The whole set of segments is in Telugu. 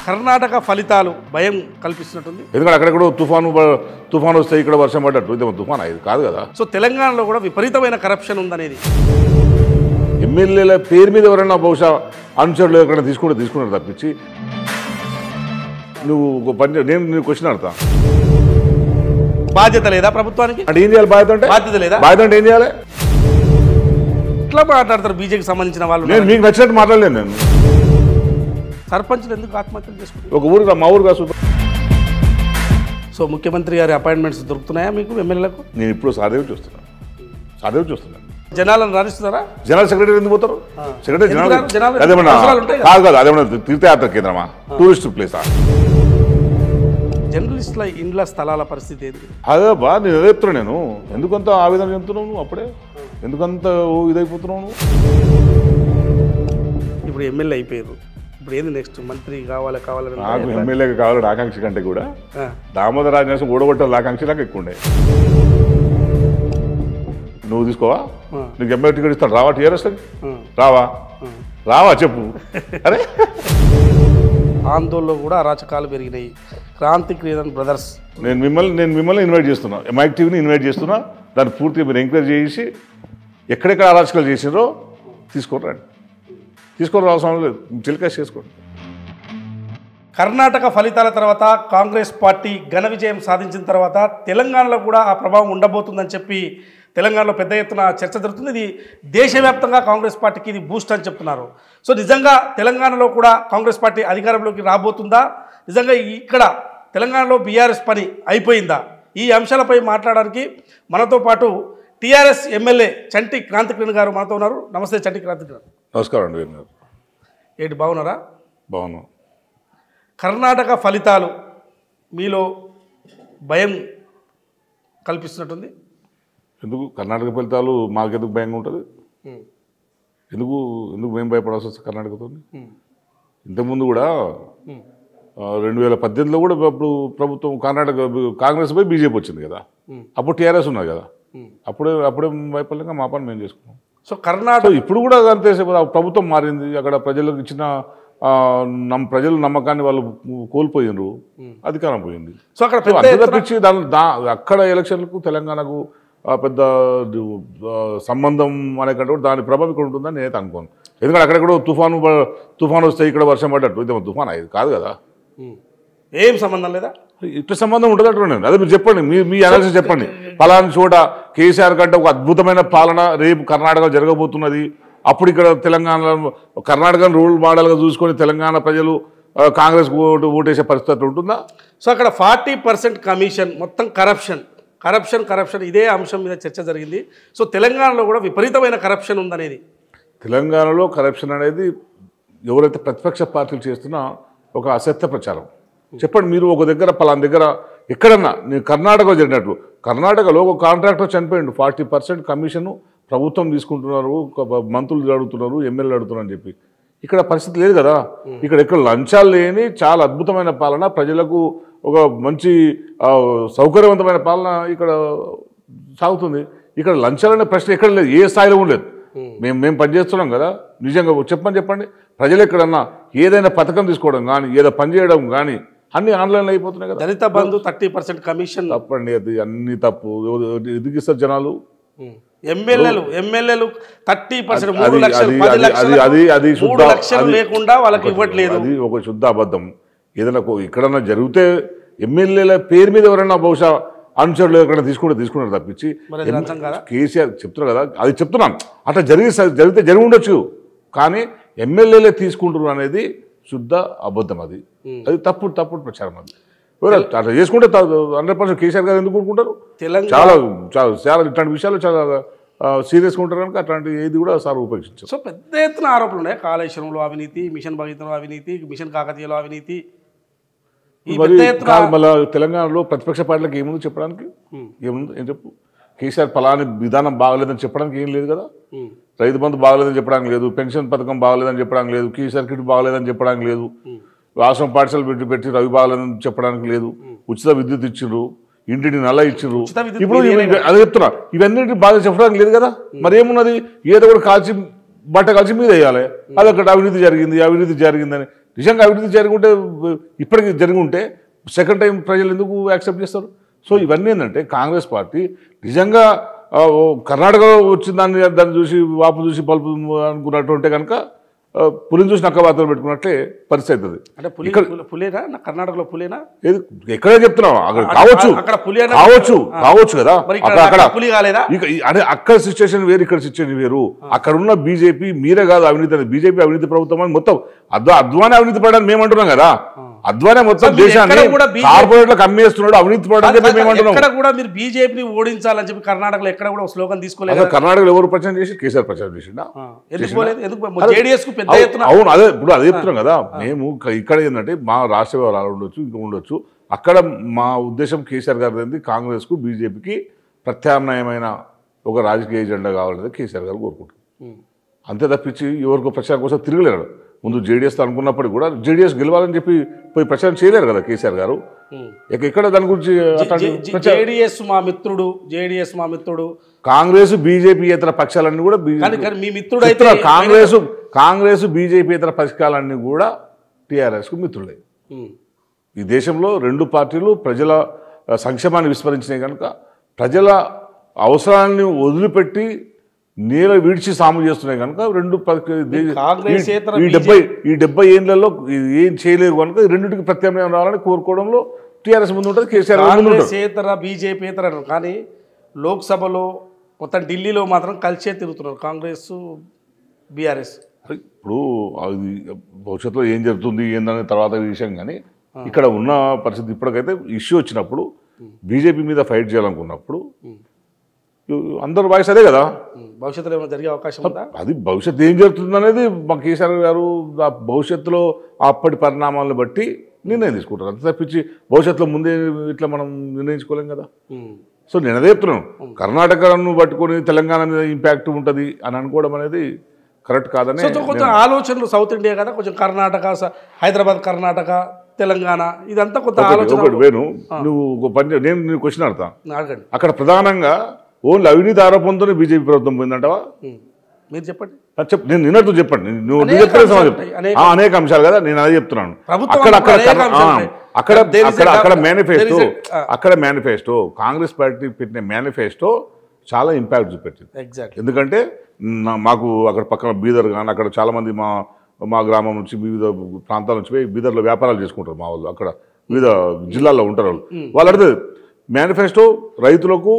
కర్ణాటక ఫలితాలు భయం కల్పిస్తున్నట్టుంది ఎందుకంటే అక్కడెక్కడో తుఫాను ప- తుఫాను వస్తే ఇక్కడ వర్షం పడ్డట్టు ఇదేమో తుఫాన్ ఇది కాదు కదా సో తెలంగాణలో కూడా విపరీతమైన కరప్షన్ ఉందనేది ఎమ్మెల్యేల పేరు మీద ఎవరైనా బహుశా అనుచరులు ఎక్కడైనా తీసుకుంటే తీసుకున్నారు తప్పించి నువ్వు ఒక పని చే- నేను నేను క్వశ్చన్ అడతా బాధ్యత లేదా ప్రభుత్వానికి అంటే ఏం చేయాలి బాధ్యత అంటే బాధ్యత లేదా బాధ్యత అంటే ఏం చేయాలి ఎట్లా మాట్లాడతారు బీజేపీకి సంబంధించిన వాళ్ళు నేను మీకు నచ్చినట్టు మాట్లాడలేను నేను సర్పంచులు ఎందుకు ఆత్మహత్యలు చేసుకుంటారు ఒక ఊరు రా, మా ఊరు కాదు సో ముఖ్యమంత్రి గారి అపాయింట్మెంట్స్ దొరుకుతున్నాయా మీకు ఎమ్మెల్యేలకు నేను ఇప్పుడు సాదేవి చూస్తున్నాను సాదేవి చూస్తున్నాను జనాలను రాణిస్తున్నారా జనరల్ సెక్రటరీ ఎందుకు పోతారు సెక్రటరీ ఎందుకు జనరల్ రారు? జనాలు అదేమన్నా అవసరాలు ఉంటాయి కదా. కాదు కాదు అదేమన్నా తీర్థయాత్ర కేంద్రమా టూరిస్ట్ ప్లేసా జర్నలిస్టుల ఇండ్ల స్థలాల పరిస్థితి ఏంటి అదే బా నేను అదే చెప్తున్నా నేను ఎందుకంత ఆవేదన చెందుతున్నావు నువ్వు అప్పుడే ఎందుకంత ఓ ఇదైపోతున్నావు నువ్వు ఇప్పుడు ఎమ్మెల్యే అయిపోయారు ఇప్పుడు ఏంది నెక్స్ట్ మంత్రి కావాలి కావాలని నాకు ఎమ్మెల్యేగా కావాలని ఆకాంక్ష కంటే కూడా ఆ. దామోదర రాజనేసం ఓడగొట్టాలి ఆకాంక్ష నాకు ఎక్కువ ఉండే నువ్వు తీసుకోవా ఆ. నీకు ఎమ్మెల్యే టికెట్ ఇస్తాను రావా టీఆర్ఎస్ ఆ. రావా రావా చెప్పు అరే ఆందోళనలో కూడా అరాచకాలు పెరిగినాయి క్రాంతి క్రీడన్ బ్రదర్స్ నేను మిమ్మల్ని నేను మిమ్మల్ని ఇన్వైట్ చేస్తున్నా మైక్ టీవీని ఇన్వైట్ చేస్తున్నా దాన్ని పూర్తిగా మీరు ఎంక్వైరీ చేసి ఎక్కడెక్కడ అరాచకాలు చేసినారో తీసుకొని రండి తీసుకొని అవసరం లేదు టెలికాస్ట్ చేసుకోండి కర్ణాటక ఫలితాల తర్వాత కాంగ్రెస్ పార్టీ ఘన విజయం సాధించిన తర్వాత తెలంగాణలో కూడా ఆ ప్రభావం ఉండబోతుందని చెప్పి తెలంగాణలో పెద్ద ఎత్తున చర్చ జరుగుతుంది ఇది దేశవ్యాప్తంగా కాంగ్రెస్ పార్టీకి ఇది బూస్ట్ అని చెప్తున్నారు సో నిజంగా తెలంగాణలో కూడా కాంగ్రెస్ పార్టీ అధికారంలోకి రాబోతుందా నిజంగా ఇక్కడ తెలంగాణలో బీఆర్ఎస్ పని అయిపోయిందా ఈ అంశాలపై మాట్లాడడానికి మనతో పాటు టీఆర్ఎస్ ఎమ్మెల్యే చంటి క్రాంతికిరణ్ గారు మనతో ఉన్నారు నమస్తే చంటి క్రాంతికిరణ్ నమస్కారం అండి వీరు గారు ఏంటి బాగున్నారా బాగున్నాం కర్ణాటక ఫలితాలు మీలో భయం కల్పిస్తున్నట్టుంది ఎందుకు కర్ణాటక ఫలితాలు మాకెందుకు భయంగా ఉంటుంది ఎందుకు ఎందుకు మేము భయపడాల్సి వస్తుంది కర్ణాటకతో ఇంతకుముందు కూడా ఆ, రెండు వేల పద్దెనిమిదిలో కూడా అప్పుడు ప్రభుత్వం కర్ణాటక కాంగ్రెస్ పోయి బీజేపీ వచ్చింది కదా అప్పుడు టీఆర్ఎస్ ఉన్నది కదా అప్పుడే అప్పుడే భయపడలేక మా పని మేము చేసుకున్నాం సో సో కర్ణాటక ఇప్పుడు కూడా అంతే సేపు ఆ ప్రభుత్వం మారింది అక్కడ ప్రజలకు ఇచ్చిన ఆ, నమ్ ప్రజల నమ్మకాన్ని వాళ్ళు కోల్పోయినరు అధికారం పోయింది సో అక్కడ సో పెద్ద అంత ఎత్తున తప్పించి దాని దా అక్కడ ఎలక్షన్లకు తెలంగాణకు ఆ, పెద్ద ఆ, సంబంధం అనే కంటే కూడా దాని ప్రభావం ఇక్కడ ఉంటుందని నేనైతే అనుకోను ఎందుకంటే అక్కడెక్కడో తుఫాను ప- తుఫాను వస్తే ఇక్కడ వర్షం పడ్డట్టు ఇదేమో తుఫాన్ ఇది కాదు కదా ఉమ్. ఏం సంబంధం లేదా ఇట్లా సంబంధం ఉండదట్టు నేను అదే మీరు చెప్పండి మీ మీ అనాలిసిస్ చెప్పండి పలానా చోట కేసీఆర్ కంటే ఒక అద్భుతమైన పాలన రేపు కర్ణాటక జరగబోతున్నది అప్పుడు ఇక్కడ తెలంగాణలో కర్ణాటక రూల్ మోడల్గా చూసుకొని తెలంగాణ ప్రజలు ఆ, కాంగ్రెస్ ఓటు ఓటేసే పరిస్థితి ఉంటుందా సో అక్కడ ఫార్టీ పర్సెంట్ కమిషన్ మొత్తం కరప్షన్ కరప్షన్ కరప్షన్ ఇదే అంశం మీద చర్చ జరిగింది సో తెలంగాణలో కూడా విపరీతమైన కరప్షన్ ఉందనేది తెలంగాణలో కరప్షన్ అనేది ఎవరైతే ప్రతిపక్ష పార్టీలు చేస్తున్నా ఒక అసత్య ప్రచారం చెప్పండి మీరు ఒక దగ్గర పలానా దగ్గర ఎక్కడన్నా నేను కర్ణాటకలో జరిగినట్లు కర్ణాటకలో ఒక కాంట్రాక్టర్ చనిపోయిండు ఫార్టీ పర్సెంట్ కమిషన్ ప్రభుత్వం తీసుకుంటున్నారు ఒక మంత్రులు అడుగుతున్నారు ఎమ్మెల్యేలు అడుగుతున్నారు అని చెప్పి ఇక్కడ పరిస్థితి లేదు కదా ఇక్కడ ఎక్కడ లంచాలు లేని చాలా అద్భుతమైన పాలన ప్రజలకు ఒక మంచి ఆ, సౌకర్యవంతమైన పాలన ఇక్కడ సాగుతుంది ఇక్కడ లంచాలనే ప్రశ్న ఎక్కడ లేదు ఏ స్థాయిలో ఉండలేదు మేము మేము పనిచేస్తున్నాం కదా నిజంగా చెప్పని చెప్పండి ప్రజలు ఎక్కడన్నా ఏదైనా పథకం తీసుకోవడం కానీ ఏదో పని చేయడం కానీ అన్ని ఆన్లైన్లో అయిపోతున్నాయి కదా Dalit Bandhu thirty percent commission తప్పండి అది అన్ని తప్పు ఎవరు- ఎందుకు ఇస్తారు జనాలు ఎమ్మెల్యేలు ఎమ్మెల్యేలు థర్టీ పర్సెంట్ అది- మూడు లక్షలు అది- పది అది- లక్షలు అది- అది మూడు శుద్ధ- లక్షలు అది- లేకుండా వాళ్ళకి ఇవ్వట్లేదు అది ఒక శుద్ధ అబద్ధం ఏదైనా ఒక- ఎక్కడన్నా జరిగితే ఎమ్మెల్యేల పేరు మీద ఎవరైనా బహుశా అనుచరులు ఎక్కడైనా తీసుకుంటే తీసుకున్నారు తప్పించి మరి అది లంచం కాదా? కేసీఆర్ చెప్తున్నారు కదా అది చెప్తున్నాను అట్లా జరిగి జరిగితే జరిగి ఉండొచ్చు కానీ ఎమ్మెల్యేలే తీసుకుంటారు అనేది శుద్ధ అబద్ధం అది అది తప్పుడు తప్పుడు ప్రచారం అది ఎవరు అట్లా చేసుకుంటే హండ్రెడ్ పర్సెంట్ కేసీఆర్ గారు ఎందుకు ఊరుకుంటారు తెలంగాణ చాలా చాలా చాలా ఇట్లాంటి విషయాలు చాలా సీరియస్గా ఉంటారు కనుక అట్లాంటి ఏది కూడా సార్ ఉపేక్షించారు సో పెద్ద ఎత్తున ఆరోపణలు ఉన్నాయి కాళేశ్వరంలో అవినీతి మిషన్ భగీరథలో అవినీతి మిషన్ కాకతీయలో అవినీతి ఈ మరి పెద్ద ఎత్తున కాదు మళ్ళా తెలంగాణలో ప్రతిపక్ష పార్టీలకు ఏముంది చెప్పడానికి ఏముంది ఏం చెప్పు కేసీఆర్ ఫలాని విధానం బాగలేదని చెప్పడానికి ఏం లేదు కదా ఉమ్. రైతు బంధు బాగలేదని చెప్పడానికి లేదు పెన్షన్ పథకం బాగలేదని చెప్పడానికి లేదు కేసీఆర్ కిట్ బాగలేదని చెప్పడానికి లేదు రాష్ట్రం పాఠశాలలు పెట్టి పెట్టి రవి బాగలేదని చెప్పడానికి లేదు ఉచిత విద్యుత్ ఇచ్చిండ్రు ఇంటిని నల్ల ఇచ్చిండ్రు ఉచిత విద్యుత్ ఇప్పుడు మీరు ఇవి- అదే చెప్తున్నా ఇవన్నీ బాగా చెప్పడానికి లేదు కదా మరి ఏమున్నది ఏదో కూడా కాల్చి బట్ట కాల్చి మీద వేయాలి అదొకటి అవినీతి జరిగింది అవినీతి జరిగిందని నిజంగా అవినీతి జరిగి ఉంటే ఇప్పటికి జరిగి ఉంటే సెకండ్ టైం ప్రజలు ఎందుకు యాక్సెప్ట్ చేస్తారు సో ఇవన్నీ ఏంటంటే కాంగ్రెస్ పార్టీ నిజంగా ఆ, ఓ కర్ణాటకలో వచ్చిన దాన్ని దాన్ని చూసి వాపు చూసి పలుపు అనుకున్నట్టు ఉంటే కనుక ఆ, పులిని చూసి నక్క వార్తలు పెట్టుకున్నట్లే పరిస్థితి అవుతుంది అంటే పులి ఇక్కడ- పులి- పులేనా నా కర్ణాటకలో పులేనా ఏది ఎక్కడే చెప్తున్నావు అక్కడ అక్కడ- కావచ్చు అక్కడ పులి అనే- కావచ్చు ఆ. కావచ్చు కదా మరి ఇక్కడ అక్కడ అక్కడ అక్కడ పులి కాలేదా ఇక ఈ- అదే అక్కడ సిచ్యువేషన్ వేరు ఇక్కడ సిచ్యువేషన్ వేరు అక్కడ ఉన్న బీజేపీ మీరే కాదు అవినీతి అనేది బీజేపీ అవినీతి ప్రభుత్వం అని మొత్తం అద్వా అద్వానే అవినీతి పడని మేము అంటున్నాం కదా అద్వానే మొత్తం సార్, మీరు దేశాన్ని ఎక్కడ కూడా BJP కార్పొరేట్లకు అమ్మేస్తున్నాడు అవినీతి పడని చెప్పి మేము అంటున్నాం ఎక్కడ కూడా మీరు బీజేపీని ఓడించాలని చెప్పి కర్ణాటకలో ఎక్కడ కూడా స్లోగన్ తీసుకోలేదు అసలు కర్ణాటకలో ఎవరు ప్రచారం చేసి కేసీఆర్ ప్రచారం చేసిండా ఆ, ఎందుకు పోలేదు ఎందుకు జేడీఎస్ కు పెద్ద అవు- ఎత్తున అవును అదే ఇప్పుడు అదే చెప్తున్నాం కదా మేము క- ఇక్కడ ఏంటంటే మా రాష్ట్ర వ్యవహారాలు ఉండొచ్చు ఇంకా ఉండొచ్చు అక్కడ మా ఉద్దేశం కేసీఆర్ గారి ఏంది కాంగ్రెస్కు బీజేపీకి ప్రత్యామ్నాయమైన ఒక రాజకీయ ఎజెండా కావాలనేది కేసీఆర్ గారు కోరుకుంటారు ఉమ్. అంతే తప్పించి ఎవరికో ప్రచారం కోసం తిరగలేరు ముందు జేడీఎస్ అనుకున్నప్పటికీ కూడా జేడీఎస్ గెలవాలని చెప్పి పోయి ప్రచారం చేయలేరు కదా కేసీఆర్ గారు ఉమ్. ఇక ఇక్కడ దాని గురించి అట్లాంటి ప్రచారం- జేడీఎస్ మా మిత్రుడు జేడీఎస్ మా మిత్రుడు కాంగ్రెస్ బీజేపీ ఇతర పక్షాలన్నీ కూడా బీ- కానీ కానీ మీ మిత్రుడు అయితే చెప్తున్నా, కాంగ్రెస్ కాంగ్రెస్ బీజేపీ ఇతర పక్షాలన్నీ కూడా టీఆర్ఎస్కు మిత్రులే ఉమ్. ఈ దేశంలో రెండు పార్టీలు ప్రజల ఆ, సంక్షేమాన్ని విస్మరించినాయి కనుక ప్రజల అవసరాన్ని వదిలిపెట్టి నీల విడిచి సాము చేస్తున్నాయి కనుక రెండు పక్ష- దే- కాంగ్రెసేతర ఈ డెబ్బై ఈ డెబ్బై ఏళ్లలో ఏం చేయలేరు కనుక ఈ రెండింటికి ప్రత్యామ్నాయం రావాలని కోరుకోవడంలో టీఆర్ఎస్ ముందు ఉంటుంది కేసీఆర్ గారు ముందు ఉంటారు కాంగ్రెసేతర బీజేపీతర అన్నారు. కానీ లోక్సభలో మొత్తం ఢిల్లీలో మాత్రం కలిసే తిరుగుతున్నారు కాంగ్రెస్ బీఆర్ఎస్ ఇప్పుడు అది భవిష్యత్తులో ఏం జరుగుతుంది ఏందనే తర్వాత విషయం కానీ ఇక్కడ ఉన్న పరిస్థితి ఇప్పటికైతే ఇష్యూ వచ్చినప్పుడు బీజేపీ మీద ఫైట్ చేయాలనుకున్నప్పుడు అందరు వాయిస్ అదే కదా భవిష్యత్తులో ఏమైనా జరిగే అవకాశం ఉందా అది భవిష్యత్తు ఏం జరుగుతుంది అనేది మా కేసీఆర్ గారు ఆ భవిష్యత్తులో అప్పటి పరిణామాలను బట్టి నిర్ణయం తీసుకుంటారు అంత తప్పించి భవిష్యత్తులో ముందే ఇట్లా మనం నిర్ణయించుకోలేం కదా ఉమ్. సో నేను అదే చెప్తున్నాను కర్ణాటకను పట్టుకొని తెలంగాణ మీద ఇంపాక్ట్ ఉంటుంది అని అనుకోవడం అనేది కరెక్ట్ కాదని సో కొంచెం ఆలోచనలు సౌత్ ఇండియా కదా కొంచెం కర్ణాటక స- హైదరాబాద్ కర్ణాటక తెలంగాణ ఇదంతా కొంత ఒకటి ఆలోచన ఒకటి వేణు నువ్వు ఒక పని చే- నేను నేను క్వశ్చన్ అడతా అడగండి అక్కడ ప్రధానంగా ఓన్లీ అవినీతి ఆరోపణతోనే బీజేపీ ప్రభుత్వం పోయిందంటవా ఉమ్. మీరు చెప్పండి అది చెప్ నేను నిన్నట్టు చెప్పండి నేను- నువ్వు నువ్వు అనేక చెప్పిన సమాధానం అంశాలు చెప్పు. ఉంటాయి, ఆ, అనేక అంశాలు కదా నేను అదే చెప్తున్నాను ప్రభుత్వం అక్కడ అక్కడ అనేక కర్ణ- అంశాలు ఆ, ఉంటాయి. అక్కడ There is a అక్కడ అక్కడ doubt- manifesto there is a- అక్కడ మేనిఫెస్టో కాంగ్రెస్ పార్టీ పెట్టిన మేనిఫెస్టో చాలా ఇంపాక్ట్ చూపెట్టింది ఎగ్జాక్ట్లీ ఎందుకంటే నా- మాకు అక్కడ పక్కన బీదర్ కానీ అక్కడ చాలా మంది మా మా గ్రామం నుంచి వివిధ ప్రాంతాల నుంచి పోయి బీదర్లో వ్యాపారాలు చేసుకుంటారు మా వాళ్ళు అక్కడ వివిధ జిల్లాల్లో ఉంటారు వాళ్ళు వాళ్ళు అడితే మేనిఫెస్టో రైతులకు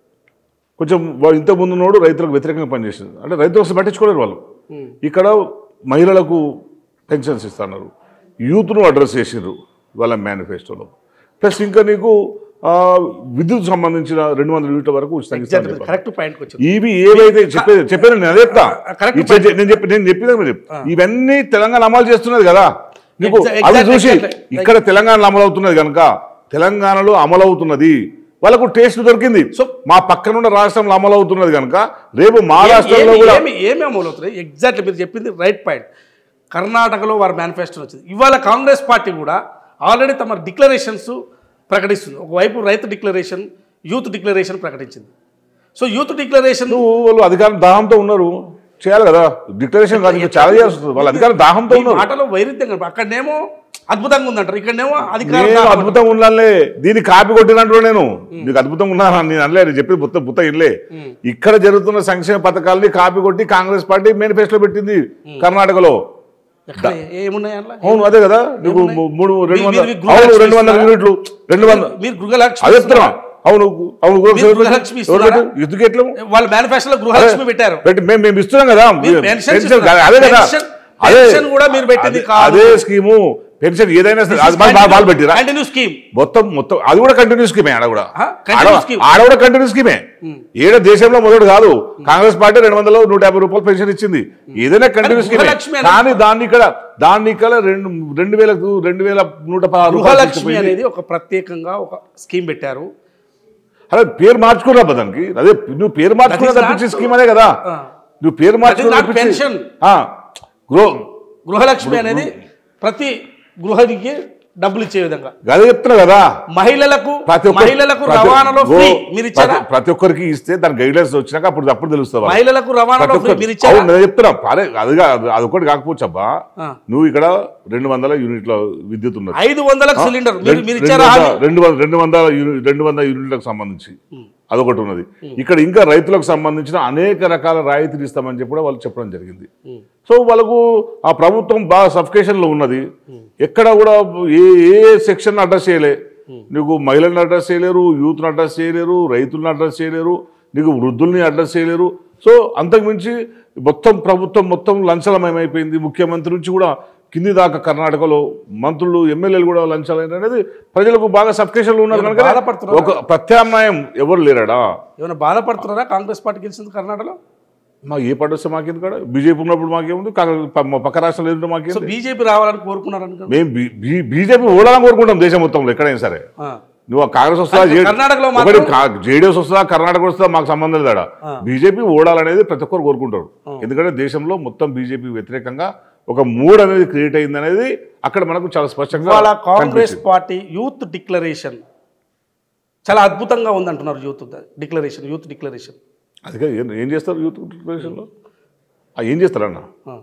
కొంచెం వా- ఇంతకు ముందు నోడు రైతులకు వ్యతిరేకంగా పనిచేసింది అంటే రైతులకు అసలు పట్టించుకోలేరు వాళ్ళు ఇక్కడ మహిళలకు పెన్షన్స్ ఇస్తున్నారు యూత్ను అడ్రస్ చేసిండ్రు వాళ్ళ మేనిఫెస్టోలో ప్లస్ ఇంకా నీకు ఆ, విద్యుత్ సంబంధించిన రెండు వందల యూనిట్ల వరకు ఉచితంగా ఇస్తానని చెప్పారు. కరెక్ట్ పాయింట్కి వచ్చింది ఇవి ఏవైతే చెప్పేది చెప్పాను నేను అదే చెప్తా correct ఈ చె- నేను చెప్పి నేను చెప్పిన మీరు చెప్పు. ఇవన్నీ తెలంగాణ అమలు చేస్తున్నది కదా నీకు Exa- అవి exactly, చూసి exactly. ఇక్కడ తెలంగాణలో అమలు అవుతున్నది కనుక తెలంగాణలో అమలు అవుతున్నది వాళ్ళకు టేస్ట్ దొరికింది So- మా పక్కనున్న రాష్ట్రంలో అమలు అవుతున్నది కనుక రేపు మా రాష్ట్రంలో ఏమి- కూడా ఏమి ఏమి అమలు అవుతున్నాయి ఎగ్జాక్ట్లీ మీరు చెప్పింది రైట్ పాయింట్ కర్ణాటకలో వారి మేనిఫెస్టో వచ్చింది ఇవాళ కాంగ్రెస్ పార్టీ కూడా ఆల్రెడీ తమ డిక్లరేషన్స్ ప్రకటిస్తుంది ఒకవైపు రైతు డిక్లరేషన్ యూత్ డిక్లరేషన్ ప్రకటించింది సో యూత్ డిక్లరేషన్ నువ్వు వాళ్ళు అధికారం దాహంతో ఉన్నారు చేయాలి కదా డిక్లరేషన్ కాదు ఇంకా చాలా చేయాల్సి వస్తుంది వాళ్ళ అధికారం దాహంతో ఉన్నారు మాటలో వైరుధ్యం కనప- అక్కడనేమో అద్భుతంగా ఉందంటారు ఇక్కడనేమో అధికారం నేను దాహం అద్భుతంగా ఉండాలే దీన్ని కాపీ కొట్టినట్టు నేను నీకు అద్భుతంగా ఉన్నా నేను అనలే నేను చెప్పి బుత్త బుత్త ఇల్లే ఇక్కడ జరుగుతున్న సంక్షేమ పథకాలని కాపీ కొట్టి కాంగ్రెస్ పార్టీ మేనిఫెస్టో పెట్టింది కర్ణాటకలో ఎక్కడ ఏమున్నాయి అందులో? అవును అదే కదా నీకు మూ- మూడు రెండు మీ- వందల మీరు గృహలక్ష్మి అవును రెండు వందల ఇస్తున్నారా? యూనిట్లు రెండు వందల మీరు గృహలక్ష్మి అదే చెప్తున్నా అవును అవును మీరు గృహలక్ష్మి ఇస్తున్నారా? ఎందుకు ఎట్లా వాళ్ళ మేనిఫెస్టోలో గృహలక్ష్మి పెట్టారు పెట్టి మేము మేము ఇస్తున్నాం కదా మీరు పెన్షన్ పెన్షన్ ఇస్తున్నారు. అదే కదా పెన్షన్- అదే పెన్షన్ కూడా మీరు పెట్టింది అదే- కాదు. అదే స్కీము పెన్షన్ ఏదైనా సరే, అది వాళ్ళు- వాళ్ళు పెట్టిరా కంటిన్యూ స్కీమ్ మొత్తం మొత్తం అది కూడా కంటిన్యూ స్కీమే ఆడ కూడా ఆ, continue ఆడ- scheme. ఆడ కూడా కంటిన్యూ స్కీమే ఏడ దేశంలో మొదటి కాదు కాంగ్రెస్ పార్టీ రెండు వందల నూట యాభై రూపాయలు పెన్షన్ ఇచ్చింది ఏదైనా కంటిన్యూ స్కీమే గృహలక్ష్మి అనేది- కానీ దాన్ని ఇక్కడ దాన్ని ఇక్కడ రెండు రెండు వేలకు రెండు వేల నూట పదహారు రూపాయలు గృహలక్ష్మి తీసుకుపోయింది. అనేది ఒక ప్రత్యేకంగా ఒక స్కీమ్ పెట్టారు అదే పేరు మార్చుకున్నా దానికి అదే నువ్వు పేరు మార్చుకున్నా That is తప్పించి not- స్కీమ్ అనే కదా ఆ. నువ్వు పేరు మార్చుకున్నా not pension. గ్రో గృహలక్ష్మి అనేది ప్రతి గృహానికి డబ్బులు ఇచ్చే విధంగా అదే చెప్తున్నా కదా మహిళలకు ప్రతి ఒక్క మహిళలకు ప్రతి- రవాణాలో గో- ఫ్రీ మీరు ఇచ్చారా ప్రతి- ప్రతి ఒక్కరికి ఇస్తే దాని గైడ్లైన్స్ వచ్చినాక అప్పుడు అప్పుడు తెలుస్తుంది వాళ్ళకి. మహిళలకు రవాణాలో ప్రతి ఫ్రీ ఒక్కరు- మీరు ఇచ్చారా అవును నేను చెప్తున్నా అరే అది కాదు అది ఒకటి కాకపోవచ్చు అబ్బా ఆ. నువ్వు ఇక్కడ రెండు వందల యూనిట్ల విద్యుత్ ఉన్నది ఐదు వందలకు సిలిండర్ మీరు రెండు మీరు రెండు ఇచ్చారా వందల- రెండు వందల రెండు వందల యూని- రెండు వందల యూనిట్లకు సంబంధించి అదొకటి ఉన్నది ఇక్కడ ఇంకా రైతులకు సంబంధించిన అనేక రకాల రాయితీలు ఇస్తామని చెప్పి కూడా వాళ్ళు చెప్పడం జరిగింది సో వాళ్ళకు ఆ ప్రభుత్వం బాగా సఫికేషన్లో ఉన్నది ఎక్కడ కూడా ఏ ఏ సెక్షన్ అడ్రస్ చేయలే నీకు మహిళలను అడ్రస్ చేయలేరు యూత్ని అడ్రస్ చేయలేరు రైతులను అడ్రస్ చేయలేరు నీకు వృద్ధుల్ని అడ్రస్ చేయలేరు సో అంతకుమించి మొత్తం ప్రభుత్వం మొత్తం లంచలమయమైపోయింది ముఖ్యమంత్రి నుంచి కూడా కింది దాకా కర్ణాటకలో మంత్రులు ఎమ్మెల్యేలు కూడా లంచాలైన అనేది ప్రజలకు బాగా సబ్స్క్రిప్షన్లు ఉన్నారు ఏమైనా కనుక బాధపడుతున్నారా? ఒక ప్రత్యామ్నాయం ఎవరు లేరాడా ఏమైనా బాధపడుతున్నారా కాంగ్రెస్ పార్టీ గెలిచింది కర్ణాటకలో మా ఏ పార్టీ వస్తే మాకేంది కాడ బీజేపీ ఉన్నప్పుడు మాకేముంది కాంగ్రెస్ ప- మా పక్క రాష్ట్రాలు ఏంటో సో మాకేంది బీజేపీ రావాలని కోరుకున్నారని మేము బీజేపీ ఓడాలని కోరుకుంటాం దేశం మొత్తంలో ఎక్కడైనా సరే నువ్వు ఆ కాంగ్రెస్ వస్తుందా అంటే కర్ణాటకలో ఒకటి మాత్రం- జేడీఎస్ వస్తుందా కర్ణాటక వస్తుందా మాకు సంబంధం లేదా బీజేపీ ఓడాలనేది ప్రతి ఒక్కరు కోరుకుంటారు ఎందుకంటే దేశంలో మొత్తం బీజేపీ వ్యతిరేకంగా ఒక మూడ్ అనేది క్రియేట్ అయింది అనేది అక్కడ మనకు చాలా స్పష్టంగా ఇవాళ కాంగ్రెస్ కనిపించింది. పార్టీ యూత్ డిక్లరేషన్ చాలా అద్భుతంగా ఉందంటున్నారు యూత్ డిక్లరేషన్ యూత్ డిక్లరేషన్ అందుకే ఏం- ఏం చేస్తారు యూత్ డిక్లరేషన్లో ఆ, ఏం చేస్తారన్న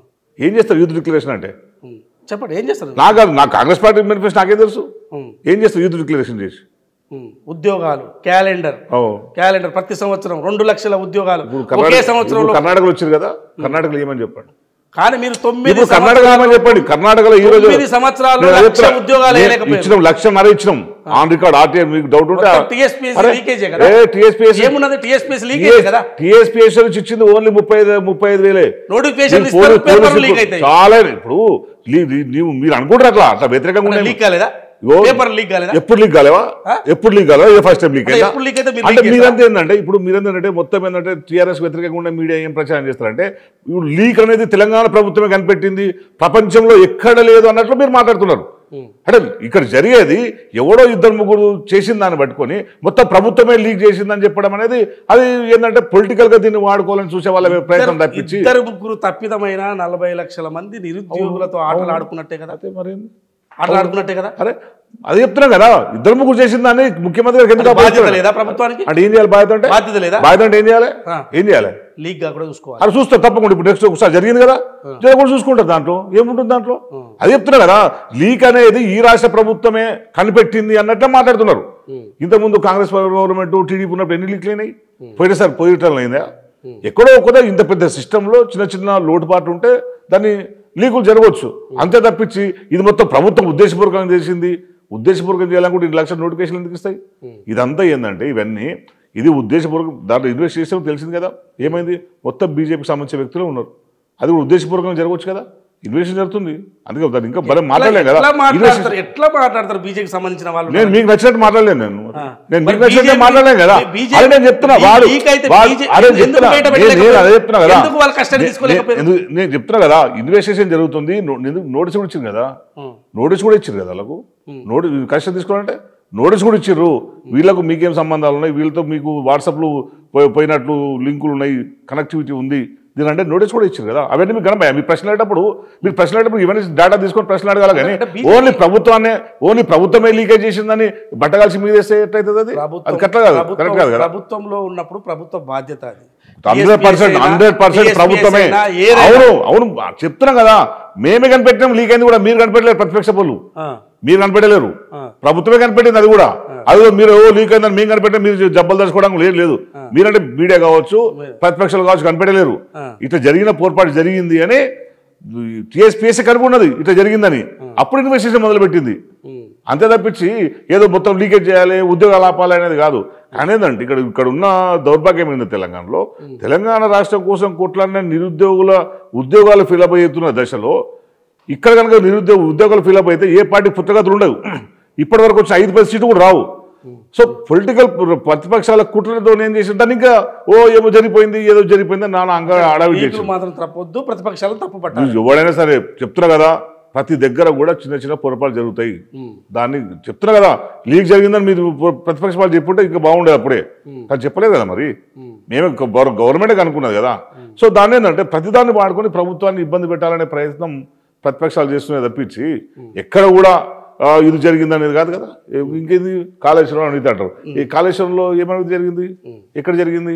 ఏం చేస్తారు యూత్ డిక్లరేషన్ అంటే చెప్పండి ఏం చేస్తారు నాకు కాదు, నా కాంగ్రెస్ పార్టీ మేనిఫెస్టో నాకేం తెలుసు ఉమ్, ఏం చేస్తారు యూత్ డిక్లరేషన్ చేసి ఉమ్, ఉద్యోగాలు క్యాలెండర్ ఓ క్యాలెండర్ ప్రతి సంవత్సరం రెండు లక్షల ఉద్యోగాలు ఇప్పుడు ఒకే కర్ణాటక సంవత్సరంలో ఇప్పుడు కర్ణాటకలో వచ్చారు కదా కర్ణాటకలో ఏమని చెప్పండి కానీ మీరు తొమ్మిది ఇప్పుడు కర్ణాటక ఏమని చెప్పండి కర్ణాటకలో ఈ రోజు తొమ్మిది సంవత్సరాలు నేను అదే లక్ష చెప్తున్నా. ఉద్యోగాలు నేను వేయలేకపోయారు. ఇచ్చినాం లక్షన్నర ఇచ్చినాం ఆన్ రికార్డ్ ఆర్టీఐ మీకు డౌట్ ఉంటే మొత్తం TSPSC లీకేజే కదా? టీఎస్పీఎస్ ఏమున్నది టీఎస్పీఎస్ లీకేజ్ కదా టీఎస్పీఎస్ నుంచి ఇచ్చింది ఓన్లీ ముప్పై ఐదు ముప్పై ఐదు వేలే నోటిఫికేషన్ నేను ఇస్తారు పోలీస్- పేపర్లు పోలీసు లీక్ అవుతాయి చాలా ఇప్పుడు లీ- లీ- నీవు మీరు అనుకుంటారు అట్లా అట్లా వ్యతిరేకంగా ఉన్నాయి. లీక్ కాలేదా ఇగో, పేపర్ లీక్ కాలేదా ఎప్పుడు లీక్ కాలేవా ఆ? ఎప్పుడు లీక్ కాలేవా ఏ ఫస్ట్ టైం లీక్ అంటే అయిందా ఎప్పుడు లీక్ అయితే మీరు అంటే లీక్ మీరంతా ఏంటంటే ఇప్పుడు మీరేంటంటే మొత్తం ఏంటంటే టీఆర్ఎస్ వ్యతిరేకంగా ఉండే మీడియా ఏం ప్రచారం చేస్తారంటే ఇప్పుడు లీక్ అనేది తెలంగాణ ప్రభుత్వమే కనిపెట్టింది ప్రపంచంలో ఎక్కడ లేదు అన్నట్లు మీరు మాట్లాడుతున్నారు అంటే ఇక్కడ జరిగేది ఎవడో ఇద్దరు ముగ్గురు చేసిన దాన్ని పట్టుకొని మొత్తం ప్రభుత్వమే లీక్ చేసిందని చెప్పడం అనేది అది ఏంటంటే పొలిటికల్ గా దీన్ని వాడుకోవాలని చూసే వాళ్ళ ప్రయత్నం తప్పించి ఇద్దరు ముగ్గురు తప్పిదమైన నలభై లక్షల మంది నిరుద్యోగులతో ఆటలు ఆడుకున్నట్టే కదా అదే మరేంది ఆటలు ఆడుకున్నట్టే కదా అరే అదే చెప్తున్నా కదా ఇద్దరు ముగ్గురు చేసిన దాన్ని ముఖ్యమంత్రి గారికి ఎందుకు బాధ్యత అప్పగిస్తున్నారు? లేదా ప్రభుత్వానికి అంటే ఏం చేయాలి బాధ్యత అంటే బాధ్యత లేదా బాధ్యత అంటే ఏం చేయాలి ఆ. ఏం చేయాలి లీక్ గా కూడా చూసుకోవాలి అది చూస్తారు తప్పకుండా ఇప్పుడు నెక్స్ట్ ఒకసారి జరిగింది కదా జరగకుండా చూసుకుంటారు దాంట్లో ఏముంటుంది దాంట్లో అది చెప్తున్నా కదా లీక్ అనేది ఈ రాష్ట్ర ప్రభుత్వమే కనిపెట్టింది అన్నట్టే మాట్లాడుతున్నారు ఇంతకుముందు కాంగ్రెస్ గవర్నమెంట్ టీడీపీ ఉన్నప్పుడు ఎన్ని లీక్లు అయినాయి పోయినసారి పోయిటం అయిందా ఎక్కడో ఒకదో ఇంత పెద్ద సిస్టంలో చిన్న చిన్న లోటుపాట్లు ఉంటే దాన్ని లీకులు జరగవచ్చు అంతే తప్పించి ఇది మొత్తం ప్రభుత్వం ఉద్దేశపూర్వకంగా చేసింది ఉద్దేశపూర్వకం చేయాలనుకుంటే ఇన్ని లక్షల నోటిఫికేషన్లు ఎందుకు ఇస్తాయి ఇదంతా ఏంటంటే ఇవన్నీ ఇది ఉద్దేశపూర్వకం దాంట్లో ఇన్వెస్ట్ చేసాం తెలిసింది కదా ఏమైంది మొత్తం బీజేపీకి సంబంధించిన వ్యక్తులు ఉన్నారు అది కూడా ఉద్దేశపూర్వకంగా జరగవచ్చు కదా ఇన్వెస్టిగేషన్ జరుగుతుంది అందుకే దాన్ని ఇంకా బలం మాట్లాడలేం కదా ఎట్లా ఇన్వెస్టిగేషన్ మాట్లాడతారు ఎట్లా మాట్లాడతారు బీజేపీకి సంబంధించిన వాళ్ళు నేను మీకు నచ్చినట్టు మాట్లాడలేను నేను నేను మరి మీకు నచ్చినట్టు BJP మాట్లాడలేను కదా BJP అదే నేను చెప్తున్నా వాడు లీక్ అయితే వాడు- BJP అదే ఎందుకు చెప్తున్నా బయట నేను- నేను అదే పెట్టలేకపోయారు? చెప్తున్నా కదా ఎందుకు వాళ్ళు కస్టడీ నే- తీసుకోలేకపోయారు? నే- నేను చెప్తున్నా కదా ఇన్వెస్టిగేషన్ జరుగుతుంది నో- ఎందుకు నోటీస్ కూడా ఇచ్చింది కదా ఉం. నోటీస్ కూడా ఇచ్చారు కదా వాళ్ళకు నోటీస్ కష్టం తీసుకోవాలంటే నోటీస్ కూడా ఇచ్చిర్రు వీళ్ళకు మీకేం సంబంధాలు ఉన్నాయి వీళ్ళతో మీకు వాట్సాప్లు పోయి- పోయినట్లు లింకులు ఉన్నాయి కనెక్టివిటీ ఉంది దీని అంటే నోటీస్ కూడా ఇచ్చారు కదా అవన్నీ మీకు కనపడాయి మీ ప్రశ్న అయ్యేటప్పుడు మీరు ప్రశ్న అయ్యేటప్పుడు ఇవన్నీ డేటా తీసుకొని ప్రశ్న అడగాలి కానీ అంటే BJP ఓన్లీ ప్రభుత్వాన్ని ఓన్లీ ప్రభుత్వమే లీకేజ్ చేసిందని బట్టగాల్సి మీద వేస్తే ఎట్లయితుంది అది ప్రభుత్వం అది కరెక్ట్ కాదు ప్రభుత్వం- కరెక్ట్ కాదు కదా ప్రభుత్వంలో ఉన్నప్పుడు ప్రభుత్వ బాధ్యత అది హండ్రెడ్ పర్సెంట్ TSPS అయినా, హండ్రెడ్ పర్సెంట్ TSPS ప్రభుత్వమే అయినా, ఏదైనా. అవును అవును చెప్తున్నా కదా మేమే కనిపెట్టినాం లీక్ అయింది కూడా మీరు కనిపెట్టలేరు ప్రతిపక్ష పనులు ఆ, మీరు కనిపెట్టలేరు ఆ. ప్రభుత్వమే కనిపెట్టింది అది కూడా అది కూడా మీరు ఓ లీక్ అయిందని మేము కనిపెట్టే మీరు జబ్బలు తెచ్చుకోవడానికి లేదు లేదు మీరంటే మీడియా కావచ్చు ప్రతిపక్షాలు కావచ్చు కనిపెట్టలేరు ఆ. ఇట్లా జరిగిన పొరపాటు జరిగింది అని టీఎస్పీఎస్సీ కనుక్కున్నది ఇట్లా జరిగిందని అప్పుడు ఇన్వెస్టిగేషన్ మొదలుపెట్టింది ఉం. అంతే తప్పించి ఏదో మొత్తం లీకేజ్ చేయాలి ఉద్యోగాలు ఆపాలి అనేది కాదు అనేదంటే ఇక్కడ ఇక్కడ ఉన్న దౌర్భాగ్యం ఏంది తెలంగాణలో తెలంగాణ రాష్ట్రం కోసం కొట్లాడిన నిరుద్యోగుల ఉద్యోగాలు ఫిలప్ అవుతున్న దశలో ఇక్కడ కనుక నిరుద్యోగ ఉద్యోగాలు ఫిలప్ అయితే ఏ పార్టీ పుట్టగతులు ఉండవు ఇప్పటి వరకు వచ్చిన ఐదు పది సీట్లు కూడా రావు సో పొలిటికల్ ప్రతిపక్షాల కుట్రలతో ఏం చేసి దాన్ని ఇంకా ఓ ఏమో జరిగిపోయింది ఏదో జరిగిపోయింది అని నాన్న అంగా అడవి చేసి లీకులు మాత్రం తప్పొద్దు ప్రతిపక్షాలను తప్పు పట్టాలి నువ్వు ఎవడైనా సరే చెప్తున్నా కదా ప్రతి దగ్గర కూడా చిన్న చిన్న పొరపాటు జరుగుతాయి దాన్ని చెప్తున్నా కదా లీక్ జరిగిందని మీరు ప్ర- ప్రతిపక్ష వాళ్ళు చెప్పుంటే ఇంకా బాగుండేది అప్పుడే కానీ చెప్పలేదు కదా మరి మేమే గవర్నమెంటే కనుక్కున్నది కదా సో దాన్ని ఏంటంటే ప్రతిదాన్ని వాడుకొని ప్రభుత్వాన్ని ఇబ్బంది పెట్టాలనే ప్రయత్నం ప్రతిపక్షాలు చేస్తున్నాయి తప్పించి ఎక్కడ కూడా ఆ, ఇది జరిగింది అనేది కాదు కదా ఏ- ఇంకేంది కాళేశ్వరం అని అంటారు ఈ కాళేశ్వరంలో ఏమైనా జరిగింది ఎక్కడ జరిగింది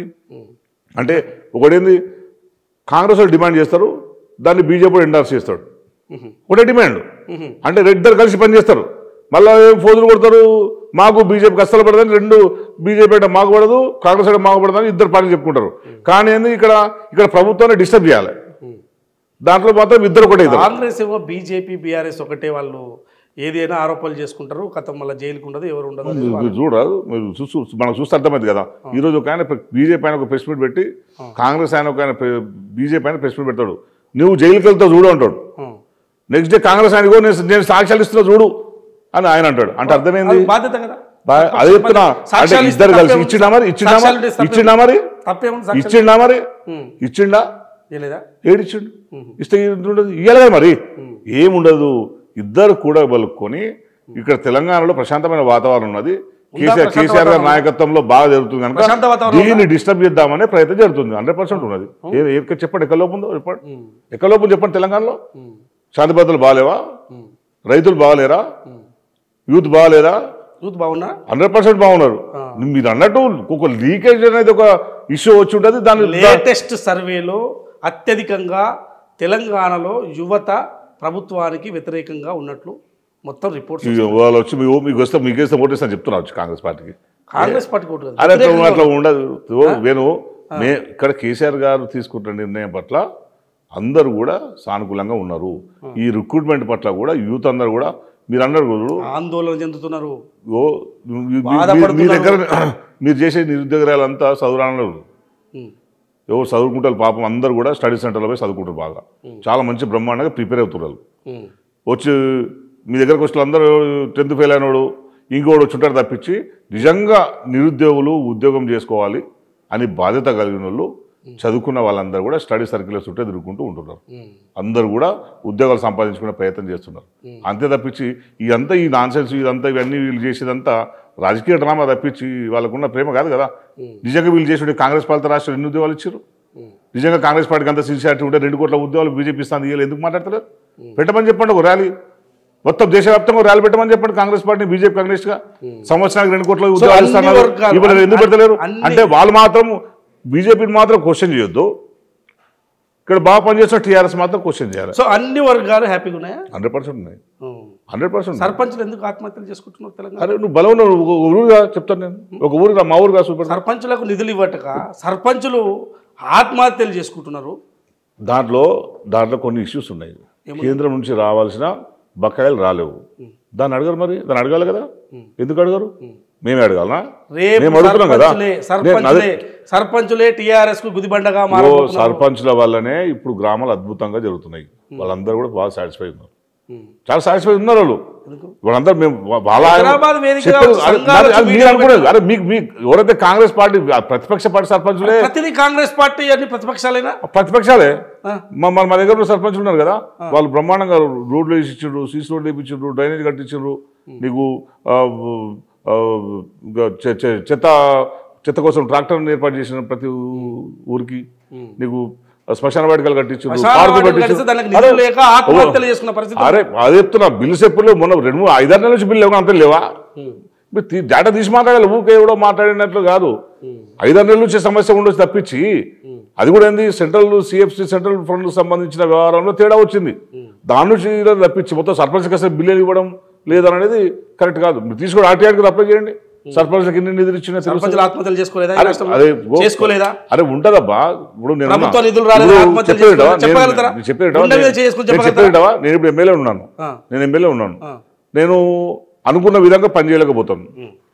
అంటే ఒకటేంది కాంగ్రెస్ వాళ్ళు డిమాండ్ చేస్తారు దాన్ని బీజేపీ ఎండార్స్ చేస్తాడు ఒకటే డిమాండ్ అంటే ఇద్దరు కలిసి పనిచేస్తారు మళ్ళీ ఏం ఫోజులు కొడతారు మాకు బీజేపీ కష్టాలు పడదని రెండు బీజేపీ అంటే మాకు పడదు కాంగ్రెస్ అంటే మాకు పడదని ఇద్దరు పార్టీలు చెప్పుకుంటారు కానీ ఏంది ఇక్కడ ఇక్కడ ప్రభుత్వాన్ని డిస్టర్బ్ చేయాలి దాంట్లో మాత్రం ఇద్దరు ఒకటే ఇద్దరు కాంగ్రెస్ ఏమో బీజేపీ బీఆర్ఎస్ ఒకటే వాళ్ళు ఏదైనా ఆరోపణలు చేసుకుంటారు కథం మళ్ళీ జైలుకు ఉండదు ఎవరు ఉండదు అనేది మీరు చూడరాదు మీరు చూస్తూ మనకు చూస్తే అర్థమైంది కదా ఈ రోజు ఒక ఆయన బీజేపీ ఆయన ఒక ప్రెస్ మీట్ పెట్టి కాంగ్రెస్ ఆయన ఒక ఆయన బీజేపీ ఆయన ప్రెస్ మీట్ పెడతాడు నువ్వు జైలుకి వెళ్తావు చూడు అంటాడు ఉం. నెక్స్ట్ డే కాంగ్రెస్ ఆయనకో నేను నేను సాక్ష్యాలు ఇస్తున్నా చూడు అని ఆయన అంటాడు అంటే అర్థమైంది అది బాధ్యత కదా బా- అదే చెప్తున్నా అంటే సాక్ష్యాలు ఇద్దరు ఇస్తే కలిసి తప్పేముంది? ఇచ్చిండా మరి ఇచ్చిండా సాక్ష్యాలు మరి ఇస్తే తప్పేముంది? ఇచ్చిండా మరి తప్పేముంది సాక్ష్యాలు? ఇచ్చిండా మరి ఉం. ఇచ్చిండా చేయలేదా ఏడిచ్చిండు ఇస్తే ఉండదు ఇయ్యాలి మరి ఏముండదు ఇద్దరు కూడా బలుక్కొని ఇక్కడ తెలంగాణలో ప్రశాంతమైన వాతావరణం ఉన్నది కేసీఆర్ ప్రశాంత కేసీఆర్ గారి వాతావరణం. నాయకత్వంలో బాగా జరుగుతుంది కనుక ప్రశాంత వాతావరణం దీన్ని డిస్టర్బ్ చేద్దామనే ప్రయత్నం జరుగుతుంది హండ్రెడ్ పర్సెంట్ ఉన్నది ఏ- ఏ- చెప్పండి ఎక్కడ లోపం ఉందో చెప్పండి ఎక్కడ లోపం చెప్పండి తెలంగాణలో శాంతి భద్రతలు బాగాలేవా రైతులు బాగాలేరా యూత్ బాగాలేరా యూత్ బాగున్నా హండ్రెడ్ పర్సెంట్ బాగున్నారు మీరు అన్నట్టు ఒక లీకేజ్ అనేది ఒక ఇష్యూ వచ్చి ఉంటుంది దాని లేటెస్ట్ సర్వేలో అత్యధికంగా తెలంగాణలో యువత ప్రభుత్వానికి వ్యతిరేకంగా ఉన్నట్లు మొత్తం రిపోర్ట్స్ ఈ వాళ్ళు వచ్చి మీ మీకు వస్తే మీకు వేస్తే ఓటేస్తా చెప్తున్నా వచ్చి కాంగ్రెస్ పార్టీకి కాంగ్రెస్ పార్టీ ఓటు కాదు. అరే అట్లా అట్లా ఉండదు ఓ, వేణు మే ఇక్కడ కేసీఆర్ గారు తీసుకుంటున్న నిర్ణయం పట్ల అందరూ కూడా సానుకూలంగా ఉన్నారు ఈ రిక్రూట్మెంట్ పట్ల కూడా యూత్ అందరూ కూడా మీరు అన్నారు చూడు ఆందోళన చెందుతున్నారు ఓ మీ- మీ- మీ- మీ బాధపడుతున్నారు. దగ్గర మీరు చేసే నిరుద్యోగాలంతా చదువురాను ఉం. ఎవరు చదువుకుంటారు పాపం అందరూ కూడా స్టడీ సెంటర్లో పోయి చదువుకుంటారు బాగా చాలా మంచి బ్రహ్మాండంగా ప్రిపేర్ అవుతున్నారు ఉం. వచ్చి మీ దగ్గరకు వచ్చిన అందరూ టెన్త్ ఫెయిల్ అయినోడు ఇంకోడు వచ్చుంటారు తప్పించి నిజంగా నిరుద్యోగులు ఉద్యోగం చేసుకోవాలి అని బాధ్యత కలిగిన వాళ్ళు చదువుకున్న వాళ్ళందరూ కూడా స్టడీ సర్కిల్ చుట్టే తిరుగుకుంటూ ఉంటున్నారు ఉం. అందరూ కూడా ఉద్యోగాలు సంపాదించుకునే ప్రయత్నం చేస్తున్నారు అంతే తప్పించి ఇదంతా ఈ నాన్సెన్స్ ఇదంతా ఇవన్నీ వీళ్ళు చేసేదంతా రాజకీయ డ్రామా తప్పించి వాళ్ళకున్న ప్రేమ కాదు కదా నిజంగా వీళ్ళు చేసి కాంగ్రెస్ పాలిత రాష్ట్రం ఎన్ని ఉద్యోగాలు ఇచ్చారు నిజంగా కాంగ్రెస్ పార్టీకి అంత సిన్సియారిటీ ఉంటే రెండు కోట్ల ఉద్యోగాలు బీజేపీ ఇస్తాను ఇవ్వాలి ఎందుకు మాట్లాడతారు పెట్టమని చెప్పండి ఒక ర్యాలీ మొత్తం దేశవ్యాప్తంగా ఒక ర్యాలీ పెట్టమని చెప్పండి కాంగ్రెస్ పార్టీ బీజేపీ కాంగ్రెస్ గా సంవత్సరానికి రెండు కోట్ల ఉద్యోగాలు అన్ని ఇస్తున్నారు వర్గాలు, ఇవ్వలేదు ఎందుకు పెడతలేరు అన్ని- అంటే వాళ్ళు మాత్రం బీజేపీని మాత్రం క్వశ్చన్ చేయొద్దు ఇక్కడ బాగా పనిచేస్తున్న టీఆర్ఎస్ మాత్రం క్వశ్చన్ చేయాలి సో అన్ని వర్గాలు హ్యాపీగా ఉన్నాయా హండ్రెడ్ పర్సెంట్ ఉన్నాయి ఉం. హండ్రెడ్ పర్సెంట్ సర్పంచ్లు ఎందుకు ఆత్మహత్యలు చేసుకుంటున్నారు తెలంగాణ అరే నువ్వు బలం ఉన్నావు. ఒక ఊరుగా చెప్తాను నేను ఒక ఊరుగా మా ఊరుగా సూపర్ సర్పంచులకు నిధులు ఇవ్వటక సర్పంచులు ఆత్మహత్యలు చేసుకుంటున్నారు దాంట్లో దాంట్లో కొన్ని ఇష్యూస్ ఉన్నాయి కేంద్రం నుంచి రావాల్సిన బకాయిలు రాలేవు దాన్ని అడగరు మరి దాన్ని అడగాలి కదా ఎందుకు అడగరు మేమే అడగాలనా రేపు మేము అడుగుతున్నాం కదా సర్పంచులే నేను సర్పంచులే అదే- సర్పంచులే టీఆర్ఎస్ కు గుదిబండగా ఓ మారబోతున్నారు సర్పంచ్ల వల్లనే ఇప్పుడు గ్రామాలు అద్భుతంగా జరుగుతున్నాయి వాళ్ళందరూ కూడా బాగా సాటిస్ఫై ఉన్నారు ఉం. చాలా సాటిస్ఫై ఉన్నారు వాళ్ళు ఎందుకు? వాళ్ళందరూ మేము వా- వాళ్ళ హైదరాబాద్ వేదికగా చెప్పారు, అరే, సంఘాలు అది మీరు వీడియో అనుకునేది అరే మీకు మీకు ఎవరైతే కాంగ్రెస్ పార్టీ ఆ ప్రతిపక్ష పార్టీ సర్పంచులే ప్రతిదీ కాంగ్రెస్ పార్టీ అన్ని ప్రతిపక్షాలైనా ప్రతిపక్షాలే ఆ. మా మన మా దగ్గర ఉన్న సర్పంచులు ఉన్నారు కదా వాళ్ళు బ్రహ్మాండంగా రోడ్లు వేసి ఇచ్చిండ్రు సీసీ రోడ్లు వేయించారు డ్రైనేజ్ కట్టించారు నీకు ఆ, ఆ, ఇంకా చె- చె- చెత్త చెత్త కోసం ట్రాక్టర్ ఏర్పాటు చేసిన ప్రతి ఊ- ఊరికి నీకు శ్మశాన వాటికలు కట్టించారు శ్మశాన పార్కులు వాటికలు కట్టించారు. కడితే దానికి అరే, నిధులు లేక ఆత్మహత్యలు చేసుకున్న పరిస్థితి అరే అదే చెప్తున్నా బిల్లు చెప్పులు మొన్న రెండు మూడు ఐదారు నెలల నుంచి బిల్లు లేవు అంత లేవా మీరు తీ- డేటా తీసి మాట్లాడాలి ఊకే ఎవడో మాట్లాడినట్లు కాదు ఐదారు నెలల నుంచి సమస్య ఉండొచ్చు తప్పించి అది కూడా ఏంది సెంట్రల్ సిఎఫ్సి సెంట్రల్ ఫండ్ సంబంధించిన వ్యవహారంలో తేడా వచ్చింది దాని నుంచి ఇలా తప్పించి మొత్తం సర్పంచ్కి అసలు బిల్లులు ఇవ్వడం లేదనేది కరెక్ట్ కాదు మీరు తీసుకొని ఆర్టీఆర్కి అప్లై చేయండి సర్పంచ్కి ఎన్ని నిధులు ఇచ్చినా తెలుసు సర్పంచులు ఆత్మహత్యలు చేసుకోలేదా ఈ అరే, రాష్ట్రంలో? అదే గో- చేసుకోలేదా అరే ఉంటదబ్బా ఇప్పుడు నేను ప్రభుత్వ ఉన్నా. నిధులు రాలేదు, ఇప్పుడు ఆత్మహత్యలు చెప్పేటవా? చేసుకోలేదు. నేను- చెప్పగలుగుతారా? నేను చెప్పేటవా? గుండె మీద నేను- చేసుకుని నేను చెప్పగలుగుతారా? చెప్పేటవా? నేను ఇప్పుడు ఎమ్మెల్యే ఉన్నాను ఆ. నేను ఎమ్మెల్యే ఉన్నాను ఆ. నేను అనుకున్న విధంగా పని చేయలేకపోతాను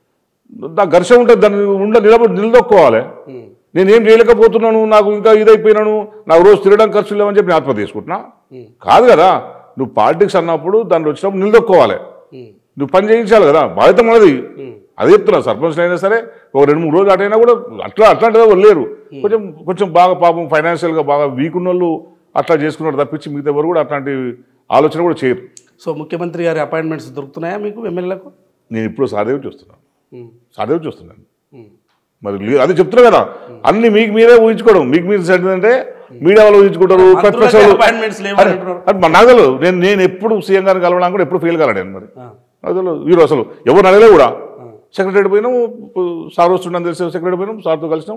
నా ఘర్షణ ఉంటుంది దాన్ని ఉండ నిలబడి నిలదొక్కోవాలి ఉం. నేను ఏం చేయలేకపోతున్నాను నాకు ఇంకా ఇదైపోయినాను నాకు రోజు తిరగడం ఖర్చు లేవని చెప్పి నేను ఆత్మహత్య చేసుకుంటున్నా ఉం. కాదు కదా నువ్వు పాలిటిక్స్ అన్నప్పుడు దాంట్లో వచ్చినప్పుడు నిలదొక్కోవాలి ఉం. నువ్వు పని చేయించాలి కదా బాధ్యత మనది ఉం. అదే చెప్తున్నా సర్పంచ్లు అయినా సరే ఒక రెండు మూడు రోజులు అటైనా కూడా అట్లా అట్లాంటిదే వాళ్ళు లేరు కొంచెం కొంచెం బాగా పాపం ఫైనాన్షియల్గా బాగా వీక్ ఉన్న వాళ్ళు అట్లా చేసుకున్నారు తప్పించి మిగతా ఎవరు కూడా అట్లాంటి ఆలోచన కూడా చేయరు సో ముఖ్యమంత్రి గారి అపాయింట్మెంట్స్ దొరుకుతున్నాయా మీకు ఎమ్మెల్యేలకు నేను ఇప్పుడు సాదేవి చూస్తున్నాను ఉం. సాదేవి చూస్తున్నాను ఉం. మరి లే- అదే చెప్తున్నా కదా అన్ని మీకు మీరే ఊహించుకోవడం మీకు మీరు అంటే మీడియా వాళ్ళు ఊహించుకుంటారు ప్రతిపక్షాలు అపాయింట్మెంట్స్ లేవు అరే, అంటున్నారు అది మన నాకు తెలియదు నేను నేను ఎప్పుడు సీఎం గారిని కలవడానికి కూడా ఎప్పుడు ఫెయిల్ కాలేను మరి ఆ. నాకు తెలియదు వీరు అసలు ఎవరు అడగలే కూడా సెక్రటరీ పోయినాం సార్ వస్తుండని తెలిసి సెక్రటరీ పోయినాం సార్తో కలిసినాం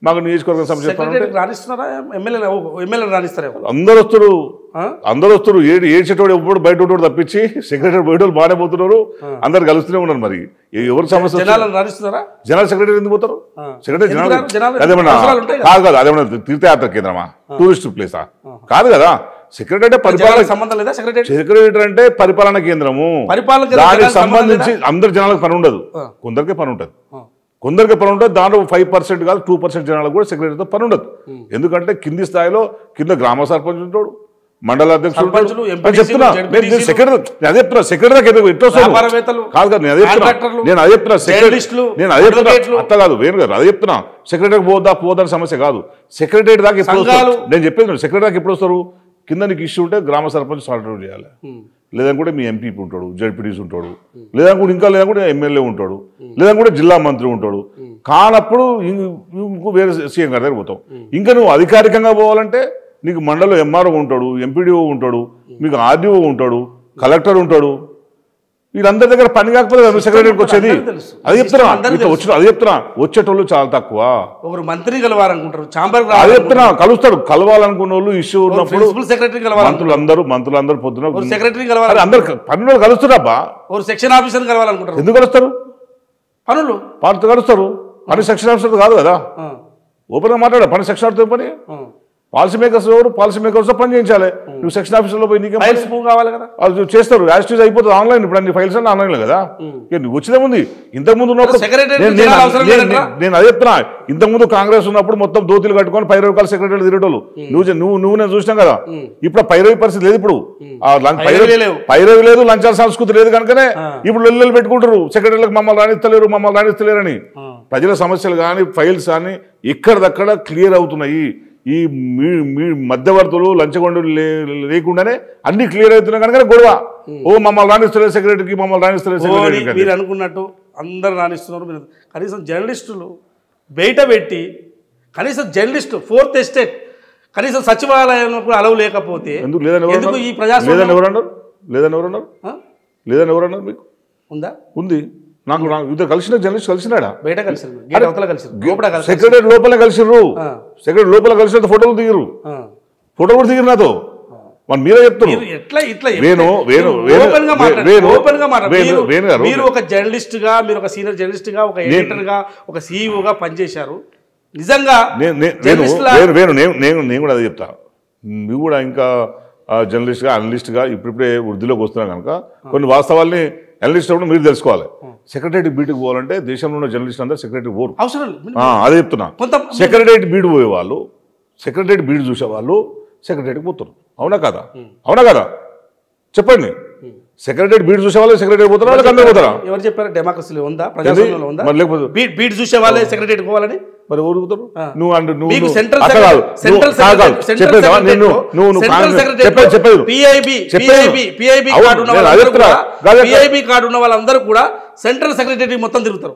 మాకు నియోజకవర్గం సమస్య చెప్తానంటే సెక్రటరీ రాణిస్తున్నారా ఎమ్మెల్యే ఎమ్మెల్యే రాణిస్తారేమో అందరు వస్తారు ఆ? అందరు వస్తారు ఏడు ఏడ్చేటోడు ఎప్పుడు బయట ఉంటాడు తప్పించి సెక్రటరీ బయట వాళ్ళు బాగానే పోతున్నారు అందరు కలుస్తూనే ఉన్నారు మరి ఎ- ఎవరు సమస్య వస్తుంది? జనాలను రాణిస్తున్నారా జనరల్ సెక్రటరీ ఎందుకు పోతారు ఆ. సెక్రటరీ ఎందుకు జనరల్ రారు? జనాలు అదేమన్నా అవసరాలు ఉంటాయి కదా. కాదు కాదు అదేమన్నా తీర్థయాత్ర కేంద్రమా టూరిస్ట్ ప్లేసా కాదు కదా సెక్రటరీ అంటే పరిపాలన జనాలకు సంబంధం లేదా సెక్రటరీ సెక్రటరీ అంటే పరిపాలన కేంద్రము పరిపాలన కేంద్రం దానికి జనాలకు సంబంధం సంబంధించి అందరు జనాలకు పని ఉండదు ఆ. కొందరికే పని ఉంటుంది ఆ. కొందరికి పని ఉంటుంది దాంట్లో ఫైవ్ పర్సెంట్ కాదు టూ పర్సెంట్ జనాలకు కూడా సెక్రటరీతో పని ఉండదు ఎందుకంటే కింది స్థాయిలో కింద గ్రామ సర్పంచ్ ఉంటాడు మండల అధ్యక్షుడు ఉంటాడు. సర్పంచులు, నేను ఎంపీటీసీలు, చెప్తున్నా నేను- నేను జడ్పీటీసీలు, సెక్రటరీ నేను అదే చెప్తున్నా సెక్రటరీకి ఎందుకు ఎట్లా వస్తాడు? వ్యాపారవేత్తలు, కాదు కాదు నేను అదే చెప్తున్నా కాంట్రాక్టర్లు, నేను అదే చెప్తున్నా జర్నలిస్టులు, సెక్రటరీ నేను అదే చెప్తున్నా అడ్వకేట్లు. అత్త కాదు వేరు కాదు అదే చెప్తున్నా సెక్రటరీకి పోదా పోదని సమస్య కాదు సెక్రటరీ దాకా ఎప్పుడు సంఘాలు. వస్తారు? నేను చెప్పేది సెక్రటరీ దాకా ఎప్పుడు వస్తారు కింద నీకు ఇష్యూ ఉంటే గ్రామ సర్పంచ్ సార్ట్ అవుట్ చేయాలి లేదనుకుంటే మీ ఎంపీ ఉంటాడు జడ్పీటీసీ ఉంటాడు లేదనుకుంటే ఇంకా లేదనుకుంటే ఎమ్మెల్యే ఉంటాడు లేదనుకుంటే జిల్లా మంత్రి ఉంటాడు కానప్పుడు ఇం- ఇంకో వేరే సీఎం గారి దగ్గర పోతాం ఇంకా నువ్వు అధికారికంగా పోవాలంటే నీకు మండలం ఎంఆర్ఓ ఉంటాడు ఎంపీడీఓ ఉంటాడు మీకు ఆర్డీఓ ఉంటాడు కలెక్టర్ ఉంటాడు వీళ్ళందరి దగ్గర పని కాకపోతే కదా సెక్రటరీకి వచ్చేది అందరికీ తెలుసు. అది చెప్తున్నా అందరికీ ఇట్లా వచ్చిన అది చెప్తున్నా వచ్చేటోళ్ళు చాలా తక్కువ ఒకరు మంత్రిని కలవాలనుకుంటారు చాంబర్ అది చెప్తున్నా కలుస్తాడు కలవాలనుకున్న వాళ్ళు ఇష్యూ ఉన్నప్పుడు ప్రిన్సిపల్ సెక్రటరీ కలవాలనుకుంటారు మంత్రులందరూ మంత్రులందరూ పొద్దున ఒక సెక్రటరీ అరే కలవాలి అందరు పనులు కలుస్తున్నారబ్బా ఒక సెక్షన్ ఆఫీసర్ కలవాలనుకుంటారు ఎందుకు కలుస్తారు పనులు వాళ్ళతో కలుస్తారు పని సెక్షన్ ఆఫీసర్ కాదు కదా ఆ, ఓపెన్గా మాట్లాడ పని సెక్షన్ ఆఫీసర్ పని ఆ. పాలసీ మేకర్స్ ఎవరు పాలసీ మేకర్స్ పని చేయించాలి నువ్వు సెక్షన్ ఆఫీసర్లో పోయి నీకేం పని? ఫైల్స్ మూవ్ కావాలి కదా వాళ్ళు చేస్తారు యాస్టీజ్ అయిపోతుంది ఆన్లైన్ ఇప్పుడు అన్ని ఫైల్స్ అన్ని ఆన్లైన్లో కదా ఇక నువ్వు వచ్చిదే ఉంది ఇంతకుముందు ఉన్నప్పుడు సెక్రటరీ నేను- చాలా నేను- అవసరం నేను- లేదంట్రా? నేను అదే చెప్తున్నా ఇంతకుముందు కాంగ్రెస్ ఉన్నప్పుడు మొత్తం దోతులు కట్టుకొని పైరవి కాల సెక్రటరీ తిరగటోళ్ళు నువ్వు చే- నువ్వు నువ్వు నేను చూసినాం కదా ఇప్పుడు ఆ పైరవి పరిస్థితి లేదు ఇప్పుడు ఆ లం- పైరవి పైరవి లేవు. పైరవి లేదు లంచాల సంస్కృతి లేదు కనుకనే ఇప్పుడు లొల్లలు పెట్టుకుంటారు సెక్రటరీలకు మమ్మల్ని రాణిస్తలేరు మమ్మల్ని రాణిస్తలేరని ప్రజల సమస్యలు కానీ ఫైల్స్ కానీ ఇక్కడిదక్కడ క్లియర్ అవుతున్నాయి ఈ మీ మీ మధ్యవర్తులు లంచగొండలు లే- లేకుండానే అన్ని క్లియర్ అవుతున్నాయి కనుక గొడవ ఓ మమ్మల్ని రాణిస్తలేదు సెక్రటరీకి మమ్మల్ని రాణిస్తలేదు ఓడి సెక్రటరీకి మీరు అనుకున్నట్టు అందరు రాణిస్తున్నారు మీరు కనీసం జర్నలిస్టులు బయట పెట్టి కనీసం జర్నలిస్టు ఫోర్త్ ఎస్టేట్ కనీసం సచివాలయంలో కూడా అలవు లేకపోతే ఎందుకు లేదని ఎవరు ఎందుకు అన్నారు? ఈ ప్రజాస్వామ్యం లేదని ఎవరు అన్నారు లేదని ఎవరు అన్నారు ఆ? లేదని ఎవరు అన్నారు మీకు ఉందా ఉంది నాకు నాకు ఇద్దరు కలిసిన జర్నలిస్ట్ కలిసినాడా బయట కలిసి గేట్ అవతల కలిసి లోపల కలిసి సెక్రటరీ లోపలే కలిసిర్రు ఆ. సెక్రటరీ లోపల కలిసిన ఫోటోలు దిగిరు ఆ. ఫోటో కూడా దిగిరు నాతో మరి మీరే చెప్తున్నారు మీరు ఎట్లా ఇట్లా వేణు, వేణు, వేణు, ఓపెన్ గా మాట్లాడండి వేణు, ఓపెన్ గా మాట్లాడండి వేణు, మీరు- వేణు గారు. మీరు ఒక జర్నలిస్ట్ గా మీరు ఒక సీనియర్ జర్నలిస్ట్ గా ఒక ఎడిటర్ గా ఒక CEO గా పనిచేశారు నిజంగా నేను నేను నేను జర్నలిస్ట్ లా- నేను నేను నేను నేను నేను కూడా అదే చెప్తా నువ్వు కూడా ఇంకా ఆ, జర్నలిస్ట్గా అనలిస్ట్గా ఇప్పుడిప్పుడే వృద్ధిలోకి వస్తున్నావు కనుక కొన్ని వాస్తవాల్ని అనలిస్ట్ అప్పుడు మీరు తెలుసుకోవాలి సెక్రటరీ బీటుకు పోవాలంటే దేశంలో ఉన్న జర్నలిస్ట్ అందరూ సెక్రటరీ పోరు అవసరం లేదు. ఆ, అదే చెప్తున్నా కొంత సెక్రటరీ బీడు పోయేవాళ్ళు సెక్రటరీ బీడు చూసేవాళ్ళు సెక్రటరీకి పోతారు అవునా కదా అవునా కదా చెప్పండి సెక్రటరీ బీడు చూసేవాళ్ళు సెక్రటరీ పోతారా వాళ్ళకి అందరూ పోతారా ఎవరు చెప్పారు డెమోక్రసీలో ఉందా ప్రజాస్వామ్యంలో ఉందా మరి లేకపోతే బీట్ బీట్ చూసే వాళ్ళే సెక్రటరీ పోవాలని మరి ఎవరు పోతారు ఆ. నువ్వు అంటే నువ్వు మీకు నువ్వు- సెంట్రల్ అట్లా కాదు. సెంట్రల్ నువ్వు- కాదు, కాదు. చెప్పేది కాదు. నేను నువ్వు నువ్వు సెంట్రల్ కాంగ్రెస్- సెక్రటరీ చెప్పేది చెప్పేది పిఐబి చెప్పేది. పిఐబి పిఐబి అవును, కార్డు ఉన్న నేను వాళ్ళందరూ అదే కూడా చెప్తున్నా. అదే చెప్తున్నా. పిఐబి కార్డు ఉన్న వాళ్ళందరూ కూడా సెంట్రల్ సెక్రటరీ మొత్తం తిరుగుతారు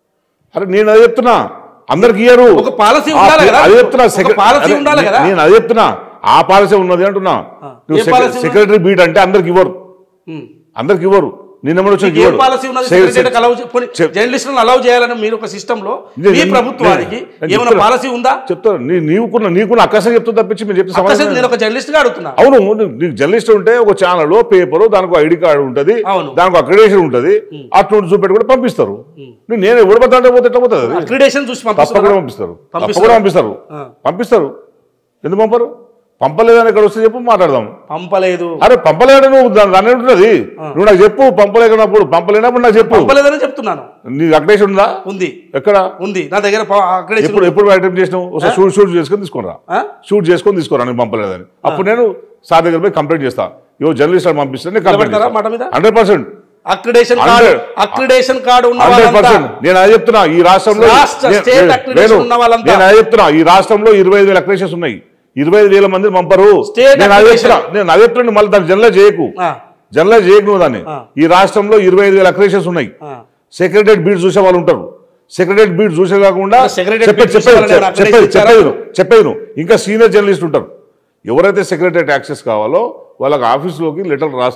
అరే నేను అదే చెప్తున్నా అందరికి ఇయ్యరు ఒక పాలసీ ఆ ఉండాలి పి- కదా? అదే చెప్తున్నా ఒక సెక్ర- పాలసీ అదే ఉండాలి కదా? నేను అదే చెప్తున్నా ఆ పాలసీ ఉన్నది అంటున్నా నువ్వు ఏ సెక్ర- పాలసీ ఉన్నది? సెక్రటరీ బీట్ అంటే అందరికి ఇవ్వరు ఉమ్. అందరికి ఇవ్వరు నిన్న మొన్న వచ్చిన మీకు ఏ పాలసీ ఉన్నది సెక్రటరీకి అలౌ చెప్- జర్నలిస్టులను అలౌ చేయాలని మీరు ఒక సిస్టమ్ లో నేను- మీ నేను- ప్రభుత్వానికి నేను ఏమైనా చెప్తున్నా. పాలసీ ఉందా చెప్తారు నీ నీకున్న నీకున్న అక్కసం చెప్తా తప్పించి మీరు చెప్తే అసలు సమాధానం నేను ఒక జర్నలిస్ట్ గా అడుగుతున్నా అవును నీ- నీకు జర్నలిస్ట్ ఉంటే ఒక ఛానల్ పేపర్ దానికి ఐడి కార్డు ఉంటది అవును. దానికి అక్రిడేషన్ ఉంటది అటువంటి చూపెట్టి కూడా పంపిస్తారు నువ్వు నేను ఎవరు పడతా పోతే ఎట్లా పోతుంది అది అక్రిడేషన్ చూసి తప్పకుండా పంపిస్తున్నా పంపిస్తారు పంపిస్తారు. తప్పకుండా పంపిస్తారు ఆ. పంపిస్తారు ఎందుకు పంపరు పంపలేదని ఇక్కడ వస్తే చెప్పు మాట్లాడదాం పంపలేదు అరే పంపలేడు నువ్వు దాని దాని ఉంటుంది నువ్వు నాకు చెప్పు పంపలేకున్నప్పుడు పంపలేనప్పుడు నాకు చెప్పు పంపలేదని చెప్తున్నాను నీ అక్రిడేషన్ ఉందా ఉంది ఎక్కడ ఉంది నా దగ్గర ప- అక్రిడేషన్ ఎప్పుడు ఎప్పుడు అటెంప్ట్ చేసినావు ఒకసారి షూట్ షూట్ చేసుకొని తీసుకురా ఆ? షూట్ చేసుకొని తీసుకురా నేను పంపలేదని అప్పుడు నేను సార్ దగ్గర పోయి కంప్లైంట్ చేస్తా ఇవో జర్నలిస్ట్ పంపిస్తే నేను కంప్లైంట్ నిలబెడతారా మాట మీద? Hundred percent accreditation card Hundred- accreditation card ఉన్న హండ్రెడ్ వాళ్ళంతా పర్సెంట్ నేను అది చెప్తున్నా ఈ రాష్ట్రంలో రాష్ట్ర నేను- state నేను- accreditation నేను- ఉన్న వాళ్ళంతా. నేను అది చెప్తున్నా ఈ రాష్ట్రంలో ఇరవై ఐదు వేల అక్రేషన్స్ ఉన్నాయి ఇరవై ఐదు వేల మంది పంపరు State నేను అది accreditation. చెప్తున్నా నేను అది చెప్తున్నా మళ్ళీ దాన్ని జనరల్ చేయకు ఆ, జనరల్ చేయకు నువ్వు దాన్ని ఆ. ఈ రాష్ట్రంలో ఇరవై ఐదు వేల అక్రేషన్స్ ఉన్నాయి ఆ. సెక్రటరీ బీట్ చూసే వాళ్ళు ఉంటారు సెక్రటరీ బీట్ చూసే కాకుండా Secretariat చెప్పేది beat చూసే చెప్పేది వాళ్ళని ఏమైనా చెప్పేది accreditation చెప్పేది నువ్వు, చెప్పేది నువ్వు. ఇంకా సీనియర్ జర్నలిస్ట్ ఉంటారు ఎవరైతే సెక్రటరీ యాక్సెస్ కావాలో వాళ్ళకి ఆఫీసులోకి లెటర్ రాస్తారు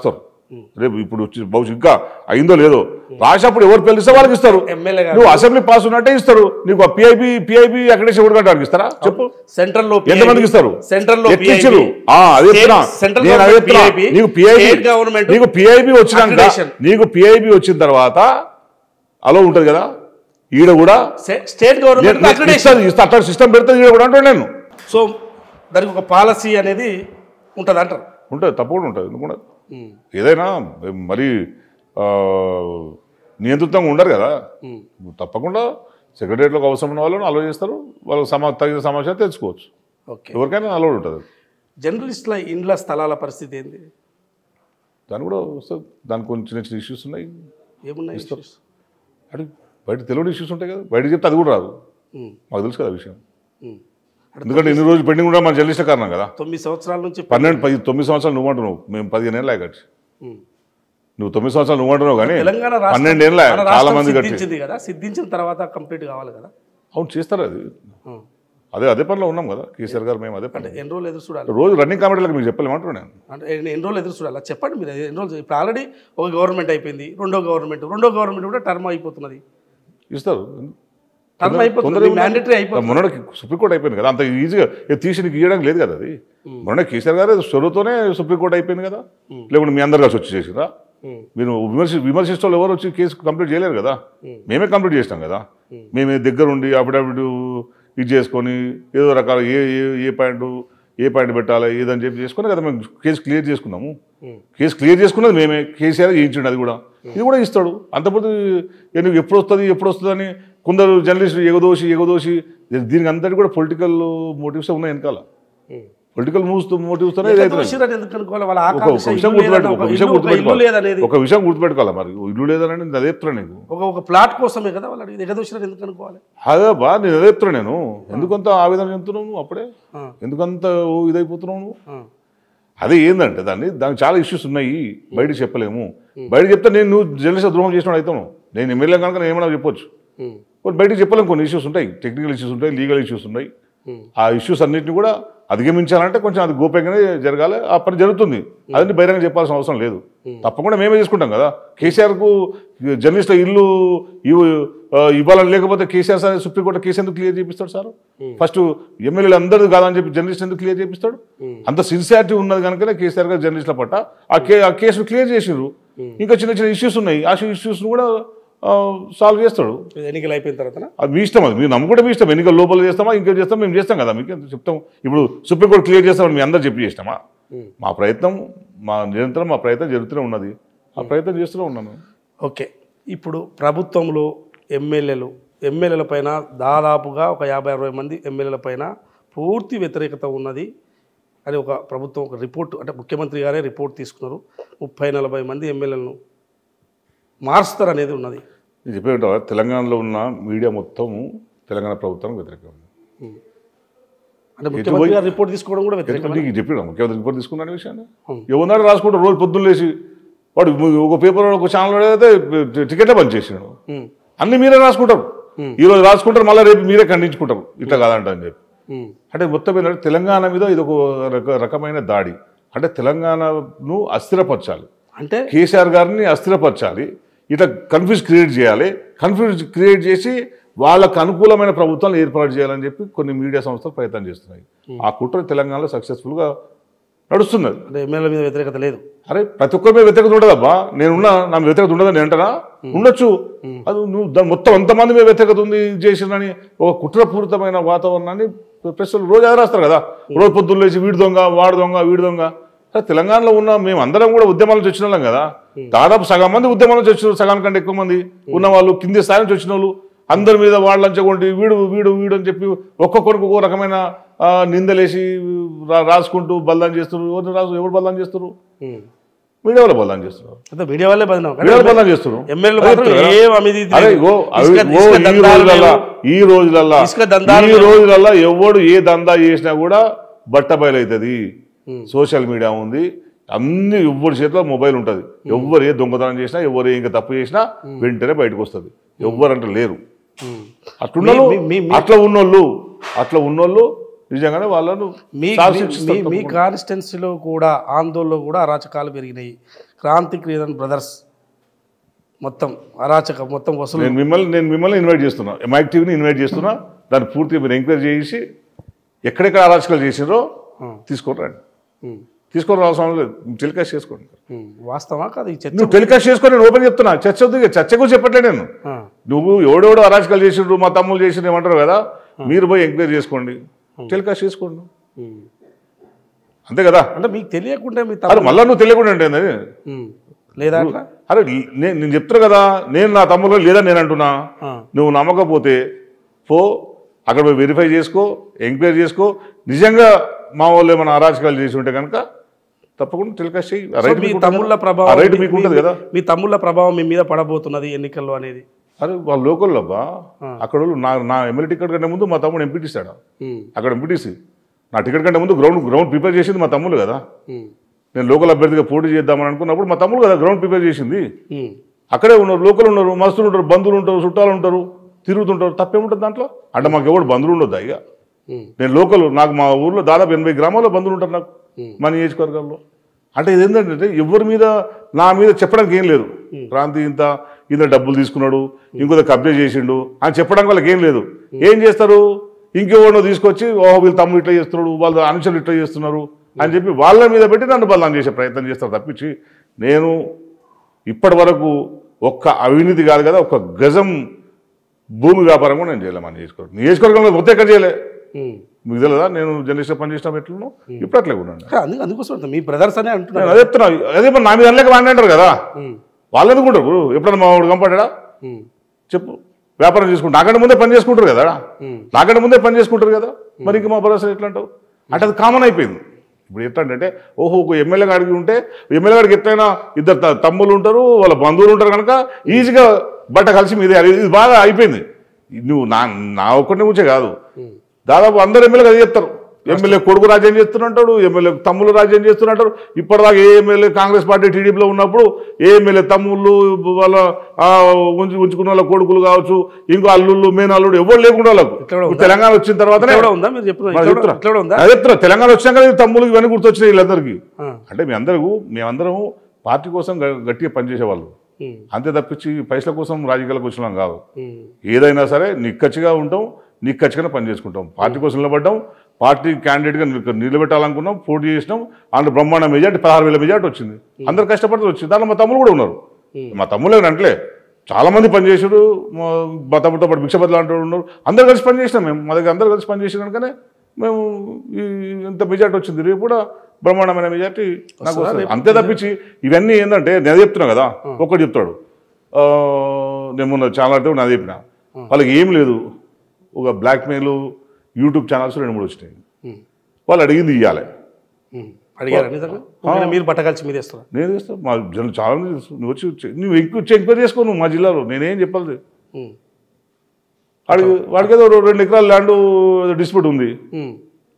రేపు ఇప్పుడు వచ్చి భవిష్యత్ ఇంకా అయిందో లేదో రాసినప్పుడు ఎవరు పిలిస్తే వాళ్ళకి ఇస్తారు ఎమ్మెల్యే గారు నువ్వు అసెంబ్లీ పాస్ ఉన్నట్టే ఇస్తారు నీకు ఆ పిఐబి పిఐబి అక్కడేసి ఎవరు కట్టడానికి ఇస్తారా చెప్పు సెంట్రల్ లో ఎంతమందికి ఇస్తారు సెంట్రల్ లో ఎట్లా ఇచ్చారు? ఆ, అదే చెప్తున్నా. సెంట్రల్ నేను అదే చెప్తున్నా. నీకు పిఐబి గవర్నమెంట్ నీకు పిఐబి వచ్చినాక Accreditation. నీకు పిఐబి వచ్చిన తర్వాత అలో ఉంటది కదా ఈడ కూడా స్టేట్ గవర్నమెంట్ నేను ఇస్తాను, ఇస్తా అట్లా సిస్టమ్ పెడితే ఈడ కూడా అంటాను నేను సో దానికి ఒక పాలసీ అనేది ఉంటుంది అంటారు ఉంటుంది తప్పకుండా ఉంటుంది ఎందుకు ఉండదు? ఏదైనా మరి ఆ, నియంత్రితంగా ఉండరు కదా తప్పకుండా సెక్రటరియట్లోకి అవసరం ఉన్న వాళ్ళని అలో చేస్తారు వాళ్ళకి సమా తగిన సమాచారం తెచ్చుకోవచ్చు ఓకే ఎవరికైనా అలౌడ్ ఉంటుంది జర్నలిస్టుల ఇండ్ల స్థలాల పరిస్థితి ఏంది దాని కూడా వస్తుంది దానికి కొన్ని చిన్న చిన్న ఇష్యూస్ ఉన్నాయి ఏమున్నాయి issues? అది బయట తెలియని ఇష్యూస్ ఉంటాయి కదా బయట చెప్తే అది కూడా రాదు ఉమ్, మాకు తెలుసు కదా ఆ విషయం ఉమ్. ఎందుకంటే ఇన్ని రోజులు పెండింగ్ కూడా మన జర్నలిస్ట్ కారణం కదా తొమ్మిది సంవత్సరాల నుంచి పన్నెండు పది తొమ్మిది సంవత్సరాలు నువ్వు అంటున్నావు మేము పదిహేను ఏళ్ళు కట్టి ఉమ్. నువ్వు తొమ్మిది సంవత్సరాలు నువ్వు అంటున్నావు కానీ తెలంగాణ రాష్ట్రం పన్నెండు ఏళ్ళ మన చాలా రాష్ట్రం మంది కట్టి సిద్ధించింది కదా సిద్ధించిన తర్వాత కంప్లీట్ కావాలి కదా అవును చేస్తారు అది ఉమ్. అదే అదే పనిలో ఉన్నాం కదా కేసీఆర్ గారు మేము అదే పని ఎన్ని రోజులు ఎదురు చూడాలి రోజు రన్నింగ్ కామెడీలకు మీకు చెప్పలేమంటున్నాను నేను అంటే ఎన్ని ఎన్ని రోజులు ఎదురు చూడాలి చెప్పండి మీరు ఎన్ని రోజులు ఇప్పుడు ఆల్రెడీ ఒక గవర్నమెంట్ అయిపోయింది రెండో గవర్నమెంట్ రెండో గవర్నమెంట్ కూడా టర్మ్ అయిపోతున్నది ఇస్తారు టర్మ్ అయిపోతుంది మ్యాండేటరీ అయిపోతుంది మొన్నటికి సుప్రీంకోర్టు అయిపోయింది కదా అంత ఈజీగా ఇది తీసి నీకు ఇవ్వడానికి లేదు కదా అది మొన్న కేసీఆర్ గారు చొరవతోనే సుప్రీంకోర్టు అయిపోయింది కదా లేకుంటే మీ అందరు కలిసి వచ్చి చేసిరా ఉమ్. మీరు విమర్శ విమర్శించే వాళ్ళు ఎవరు వచ్చి కేసు కంప్లీట్ చేయలేరు కదా మేమే కంప్లీట్ చేసినాం కదా మేమే దగ్గర ఉండి అప్పుడప్పుడు ఇది చేసుకొని ఏదో రకాల ఏ ఏ ఏ పాయింట్ ఏ పాయింట్ పెట్టాలి ఏదని చెప్పి చేసుకొని కదా మేము కేసు క్లియర్ చేసుకున్నాము కేసు క్లియర్ చేసుకున్నది మేమే కేసీఆర్ చేయించండి అది కూడా ఇది కూడా ఇస్తాడు అంతపోతే నువ్వు ఎప్పుడు వస్తుంది ఎప్పుడు వస్తుంది అని కొందరు జర్నలిస్టులు ఎగదోసి ఎగదోసి దీనికి అంతటి కూడా పొలిటికల్ మోటివ్స్ ఉన్నాయి వెనకాల ఉమ్. పొలిటికల్ మూవ్స్ మోటివ్స్తోనే ఇది అవుతుంది దోషులని ఎందుకు అనుకోవాలి వాళ్ళ ఒక ఆకాంక్ష ఒక విషయం ఇల్లు లేదన్న గుర్తుపెట్టుకో ఒక ఒక విషయం ఇల్లు- ఒక ఇల్లు లేదనేది గుర్తుపెట్టుకోవాలి ఒక విషయం గుర్తుపెట్టుకోవాలి మరి ఇల్లు లేదని నేను అదే చెప్తున్నా నీకు ఒక ఒక ప్లాట్ కోసమే కదా వాళ్ళు అడిగింది ఎగదోషులని ఎందుకు అనుకోవాలి అదే బా నేను అదే చెప్తున్నా నేను ఎందుకంత ఆవేదన చెందుతున్నావు నువ్వు అప్పుడే ఆ. ఎందుకంత ఓ ఇదైపోతున్నావు నువ్వు ఆ. అదే ఏందంటే దాన్ని దానికి చాలా ఇష్యూస్ ఉన్నాయి బయట చెప్పలేము బయట చెప్తే నేను నువ్వు జర్నలిస్ట్ ద్రోహం చేసిన అవుతాను నేను ఎమ్మెల్యే కనుక నేను ఏమైనా చెప్పొచ్చు ఉమ్. కొన్ని బయటకు చెప్పలేము కొన్ని ఇష్యూస్ ఉంటాయి టెక్నికల్ ఇష్యూస్ ఉంటాయి లీగల్ ఇష్యూస్ ఉన్నాయి ఉమ్. ఆ ఇష్యూస్ అన్నింటిని కూడా అధిగమించాలంటే కొంచెం అది గోప్యంగానే జరగాలి ఆ పని జరుగుతుంది అదని బహిరంగ చెప్పాల్సిన అవసరం లేదు తప్పకుండా మేమే చేసుకుంటాం కదా కేసీఆర్కు జర్నలిస్టుల ఇల్లు ఇవ్వ ఆ, ఇవ్వాలని లేకపోతే కేసీఆర్ సార్ సుప్రీంకోర్టు కేసు ఎందుకు క్లియర్ చేపిస్తాడు సార్ ఫస్ట్ ఎమ్మెల్యేలు అందరూ కాదని చెప్పి జర్నలిస్ట్ ఎందుకు క్లియర్ చేపిస్తాడు అంత సిన్సియారిటీ ఉన్నది కనుకనే కేసీఆర్ గారు జర్నలిస్టుల పట్ల ఆ కే ఆ కేసును క్లియర్ చేసిండ్రు ఇంకా చిన్న చిన్న ఇష్యూస్ ఉన్నాయి ఆ ఇష్యూస్ను కూడా సాల్వ్ చేస్తాడు ఇది ఎన్నికలు అయిపోయిన తర్వాత అది మీ ఇష్టం అది మీరు నమ్ముకుంటే మీ ఇష్టం ఎన్నికల లోపల చేస్తామా ఇంకేం చేస్తాం మేము చేస్తాం కదా మీకు ఎంత చెప్తాం ఇప్పుడు సుప్రీంకోర్టు క్లియర్ చేస్తామని మీ అందరు చెప్పి చేస్తామా మా ప్రయత్నం మా నిరంతరం మా ప్రయత్నం జరుగుతూనే ఉన్నది ఆ ప్రయత్నం చేస్తూనే ఉన్నాను ఓకే ఇప్పుడు ప్రభుత్వంలో ఎమ్మెల్యేలు ఎమ్మెల్యేల పైన దాదాపుగా ఒక యాభై అరవై మంది ఎమ్మెల్యేల పైన పూర్తి వ్యతిరేకత ఉన్నది అని ఒక ప్రభుత్వం ఒక రిపోర్ట్ అంటే ముఖ్యమంత్రి గారే రిపోర్ట్ తీసుకున్నారు ముప్పై నలభై మంది ఎమ్మెల్యేలను మారుస్తారు అనేది ఉన్నది నేను చెప్పే ఉంటావా తెలంగాణలో ఉన్న మీడియా మొత్తం తెలంగాణ ప్రభుత్వానికి వ్యతిరేకం అంటే ముఖ్యమంత్రి గారు రిపోర్ట్ తీసుకోవడం కూడా వ్యతిరేకం నీకు చెప్పాడు ముఖ్యమంత్రి రిపోర్ట్ తీసుకున్నాను విషయాన్ని ఎవరినాడు రాసుకుంటారు రోజు పొద్దున్న లేచి వాడు ఒక పేపర్ ఒక ఛానల్ అయితే టికెట్లే పనిచేసినాడు ఉమ్, అన్ని మీరే రాసుకుంటారు ఈ రోజు రాసుకుంటారు మళ్ళీ రేపు మీరే ఖండించుకుంటారు ఇట్లా కాదంట అని చెప్పి ఉమ్, అంటే మొత్తం ఏంటంటే తెలంగాణ మీద ఇది ఒక రక రకమైన దాడి అంటే తెలంగాణను అస్థిరపరచాలి అంటే కేసీఆర్ గారిని అస్థిరపరచాలి ఇట్లా కన్ఫ్యూజ్ క్రియేట్ చేయాలి కన్ఫ్యూజ్ క్రియేట్ చేసి వాళ్ళకు అనుకూలమైన ప్రభుత్వాలు ఏర్పాటు చేయాలని చెప్పి కొన్ని మీడియా సంస్థలు ప్రయత్నం చేస్తున్నాయి ఆ కుట్ర తెలంగాణలో సక్సెస్ఫుల్గా నడుస్తున్నది అంటే ఎమ్మెల్యేల మీద వ్యతిరేకత లేదు అరే ప్రతి ఒక్కరి మీద వ్యతిరేకత ఉండదబ్బా నేనున్నా నా మీద వ్యతిరేకత ఉండదని అంటారా ఉండొచ్చు అది నువ్వు దాని మొత్తం ఎంతమంది మీద వ్యతిరేకత ఉంది ఇది చేసిందని ఒక కుట్రపూరితమైన వాతావరణాన్ని ప్రశ్నలు రోజు అదే రాస్తారు కదా రోజు పొద్దున్న లేచి వీడి దొంగ వాడు దొంగ వీడి దొంగ అరే తెలంగాణలో ఉన్న మేము అందరం కూడా ఉద్యమాల నుంచి వచ్చిన వాళ్ళం కదా దాదాపు సగం మంది ఉద్యమాల నుంచి వచ్చిన సగం కంటే ఎక్కువ మంది ఉన్న వాళ్ళు కింది స్థాయి నుంచి వచ్చిన వాళ్ళు అందరి మీద వాళ్ళంచగొండి వీడు వీడు వీడు అని చెప్పి ఒక్కొక్కరికి ఒక్కో రకమైన ఆ, నిందలేసి రా- రాసుకుంటూ బల్దాన్ చేస్తున్నారు ఎవరు రాసు ఎవరు బల్దాన్ చేస్తున్నారు ఉమ్. మీడియా వాళ్ళు బదనాం చేస్తున్నారు అంటే మీడియా వాళ్ళే బదినాం మీడియా వాళ్ళు బదనాం చేస్తున్నారు ఎమ్మెల్యేలు అదే మాత్రం చెప్తున్నా. ఏం అవినీతి అరే లేదు. ఇగో అవి- ఇసుక- ఇగో ఇసుక ఈ దందాలు రోజులల్లా లేవు. ఈ రోజులల్లా ఇసుక దందాలు ఈ లేవు. రోజులల్లా ఎవడు ఏ దందా చేసినా కూడా బట్ట బయలవుతుంది సోషల్ మీడియా ఉంది అన్ని ఎవ్వరి చేతిలో మొబైల్ ఉంటుంది ఎవ్వరు ఏ దొంగతనం చేసినా ఎవరు ఇంకా తప్పు చేసినా వెంటనే బయటకు వస్తుంది ఎవ్వరంటే లేరు ఉమ్. అట్లున్నోళ్ళు మీ- మీ- మీ- అట్లా ఉన్నోళ్ళు అట్లా ఉన్నోళ్ళు నిజంగానే వాళ్ళను మీ చాలా మీ- శిక్షిస్తారు మీ- మీ కాన్స్టిట్యున్సీలో కూడా ఆందోళనలో కూడా అరాచకాలు పెరిగినాయి క్రాంతి క్రీడన్ బ్రదర్స్ మొత్తం అరాచక మొత్తం వసూలు నేను మిమ్మల్ని నేను మిమ్మల్ని ఇన్వైట్ చేస్తున్నా మైక్ టీవీని ఇన్వైట్ చేస్తున్నా దాన్ని పూర్తిగా మీరు ఎంక్వైరీ చేసి ఎక్కడెక్కడ అరాచకాలు చేసిరో తీసుకొని రండి ఉమ్, తీసుకొని రావాల్సిన లేదు టెలికాస్ట్ చేసుకోండి ఉమ్, వాస్తవా కాదు ఈ చర్చ నువ్వు టెలికాస్ట్ చేసుకొని నేను ఓపెన్ చెప్తున్నా చర్చ వద్దు ఇక చర్చ కూడా చెప్పట్లే నేను ఆ, నువ్వు ఎవడెవడో అరాచకాలు చేసిండ్రు మా తమ్ముళ్ళు చేసిండ్రు ఏమంటారు కదా మీరు పోయి ఎంక్వైరీ చేసుకోండి టెలికాస్ట్ చేసుకోండి ఉమ్. అంతే కదా అంటే మీకు తెలియకుండా మీ అరే తమ్ముడు మళ్ళీ నువ్వు తెలియకుండా అంటే ఏంది? ఉమ్, లేదా అట్లా అరే నేను నేను చెప్తున్నా కదా నేను నా తమ్ముళ్ళు లేదా నేను అంటున్నా ఆ, నువ్వు నమ్మకపోతే పో అక్కడ పోయి వెరిఫై చేసుకో ఎంక్వైరీ చేసుకో నిజంగా మా వాళ్ళు ఏమైనా అరాచకాలు చేసి ఉంటే కనుక తప్పకుండా టెలికాస్ట్ చేయి ఆ సో రైట్ మీ మీకు ఉంటుంది తమ్ముళ్ళ కదా. ఆ ప్రభావం రైట్ మీ- మీకు ఉంటుంది మీ- కదా మీ తమ్ముళ్ళ ప్రభావం మీ మీద పడబోతున్నది ఎన్నికల్లో అనేది అరే వాళ్ళ లోకల్లో అబ్బా అక్కడ వాళ్ళు నా నా ఎమ్మెల్యే టికెట్ కంటే ముందు మా తమ్ముడు ఎంపీటీసాడు ఉమ్, అక్కడ ఎంపీటీసీ నా టికెట్ కంటే ముందు గ్రౌండ్ గ్రౌండ్ ప్రిపేర్ చేసింది మా తమ్ముడు కదా ఉమ్, నేను లోకల్ అభ్యర్థిగా పోటీ చేద్దామని అనుకున్నప్పుడు మా తమ్ముడు కదా గ్రౌండ్ ప్రిపేర్ చేసింది ఉమ్, అక్కడే ఉన్నారు లోకల్ ఉన్నారు మస్తులు ఉంటారు బంధువులు ఉంటారు చుట్టాలు ఉంటారు తిరుగుతుంటారు తప్పేముంటుంది దాంట్లో అంటే మాకు ఎవడు బంధువులు ఉండొద్దా ఇక ఉమ్, నేను లోకల్ నాకు మా ఊర్లో దాదాపు ఎనభై గ్రామాల్లో బంధువులు ఉంటారు నాకు Hmm. మా నియోజకవర్గాల్లో అంటే ఇది ఏంటంటే ఎవరి మీద నా మీద చెప్పడానికి ఏం లేదు క్రాంతి ఇంత ఇంత డబ్బులు తీసుకున్నాడు ఇంకొక కబ్జా చేసిండు అని చెప్పడానికి వాళ్ళకి ఏం లేదు ఏం చేస్తారు ఇంకెవరినో తీసుకొచ్చి ఓహో వీళ్ళు తమ్ముడు ఇట్లా చేస్తున్నాడు వాళ్ళు అనుచరులు ఇట్లా చేస్తున్నారు అని చెప్పి వాళ్ళ మీద పెట్టి నన్ను బలం చేసే ప్రయత్నం చేస్తారు తప్పించి నేను ఇప్పటి వరకు ఒక్క అవినీతి కాదు కదా ఒక్క గజం భూమి వ్యాపారం కూడా నేను చేయలే మన నియోజకవర్గం నియోజకవర్గంలో మొత్తం ఎక్కడ చేయలే ఉమ్. మీకు తెలియదా నేను జర్నలిస్ట్ పనిచేసిన ఎట్లను ఇప్పుడు అట్లే ఉన్నాను అందుకు అందుకోసం అంట, మీ బ్రదర్స్ అనే నేను అంటున్నారు అదే చెప్తున్నా అదే మరి నా మీద అనలేక వాడిని అంటారు కదా ఉమ్, వాళ్ళు ఎందుకుంటారు ఎప్పుడన్నా మా వాడు కంపడా ఉమ్, చెప్పు వ్యాపారం చేసుకుంటా నాకంటే ముందే పని చేసుకుంటారు కదా ఉమ్, నాకంటే ముందే పని చేసుకుంటారు కదా మరి ఇంక మా భరోసా ఎట్లా అంటావు అంటే అది కామన్ అయిపోయింది ఇప్పుడు ఎట్లా అంటే ఓహో ఒక ఎమ్మెల్యే గారికి ఉంటే ఎమ్మెల్యే గారికి ఎట్లయినా ఇద్దరు త- తమ్ముళ్ళు ఉంటారు వాళ్ళ బంధువులు ఉంటారు కనుక ఈజీగా బట్ట కలిసి మీదే అది- ఇది బాగా అయిపోయింది నువ్వు నా నా ఒక్కడిని గురించే కాదు ఉమ్. దాదాపు అందరు ఎమ్మెల్యేలు అది చెప్తారు ఎమ్మెల్యే కొడుకు రాజ్యం చేస్తున్నట్టాడు ఎమ్మెల్యే తమ్ముళ్ళు రాజ్యం చేస్తున్నట్టారు ఇప్పటిదాకా ఏ ఎమ్మెల్యే కాంగ్రెస్ పార్టీ టీడీపీలో ఉన్నప్పుడు ఏ ఎమ్మెల్యే తమ్ముళ్ళు వాళ్ళ ఆ, ఉంచి ఉంచుకున్న వాళ్ళ కొడుకులు కావచ్చు ఇంకో అల్లుళ్ళు మేనల్లుడు ఎవరు లేకుండా వాళ్ళకు ఇట్లా కూడా ఇప్పుడు తెలంగాణ వచ్చిన తర్వాతనే ఇట్లా కూడా ఉందా మీరు చెప్పిన మరి ఇట్లా కూడా- చెప్తున్నా. ఇట్లా కూడా ఉందా అదే చెప్తున్నా తెలంగాణ వచ్చినాక ఈ తమ్ముళ్ళకి ఇవన్నీ గుర్తొచ్చినాయి వీళ్ళందరికీ ఆ, అంటే మీ అందరూ మేమందరం పార్టీ కోసం గ- గట్టిగా పనిచేసేవాళ్ళు ఉమ్, అంతే తప్పించి పైసల కోసం రాజకీయాలకు వచ్చినాం కాదు ఉమ్, ఏదైనా సరే నిక్కచ్చిగా ఉంటాం నిక్కచ్చిగానే పని చేసుకుంటాం పార్టీ కోసం నిలబడ్డాం పార్టీ క్యాండిడేట్గా నిల- నిలబెట్టాలనుకున్నాం పోటీ చేసినాం అందులో బ్రహ్మాండ మెజార్టీ పదహారు వేల మెజార్టీ వచ్చింది అందరు కష్టపడుతూ వచ్చింది దాంట్లో మా తమ్ముళ్ళు కూడా ఉన్నారు మా తమ్ముళ్ళే అంటలే చాలా మంది పనిచేసాడు మా మా తమ్ముడితో పాటు భిక్షపతి లాంటి వాళ్ళు ఉన్నారు అందరు కలిసి పనిచేసినాం మేము మా దగ్గర అందరు కలిసి పనిచేసిన కనుకనే మేము ఈ ఇంత మెజార్టీ వచ్చింది రేపు కూడా బ్రహ్మాండమైన మెజార్టీ నాకు వస్తుంది. అంతే తప్పించి ఇవన్నీ ఏంటంటే నేను చెప్తున్నా కదా ఒక్కటి చెప్తాడు ఆ, నేను మొన్న చాలా అంటే నాది చెప్పిన వాళ్ళకి ఏం లేదు ఒక బ్లాక్మెయిల్ యూట్యూబ్ ఛానల్స్ రెండు మూడు వచ్చినాయి ఉమ్, వాళ్ళు అడిగింది ఇవ్వాలి ఉమ్. అడిగారా నిజంగా ఊరికే మీరు బట్ట కలిసి మీద వేస్తారా నేను చేస్తాను మా జనం చాలా మంది తెలుసు. నువ్వు వచ్చి వచ్చి- నువ్వు ఎక్కువ వచ్చి ఎంక్వైరీ చేసుకో నువ్వు మా జిల్లాలో నేనేం చెప్పాలి ఉమ్, వాడికి వాడికి ఏదో రెండు ఎకరాల ల్యాండ్ డిస్ప్యూట్ ఉంది ఉమ్,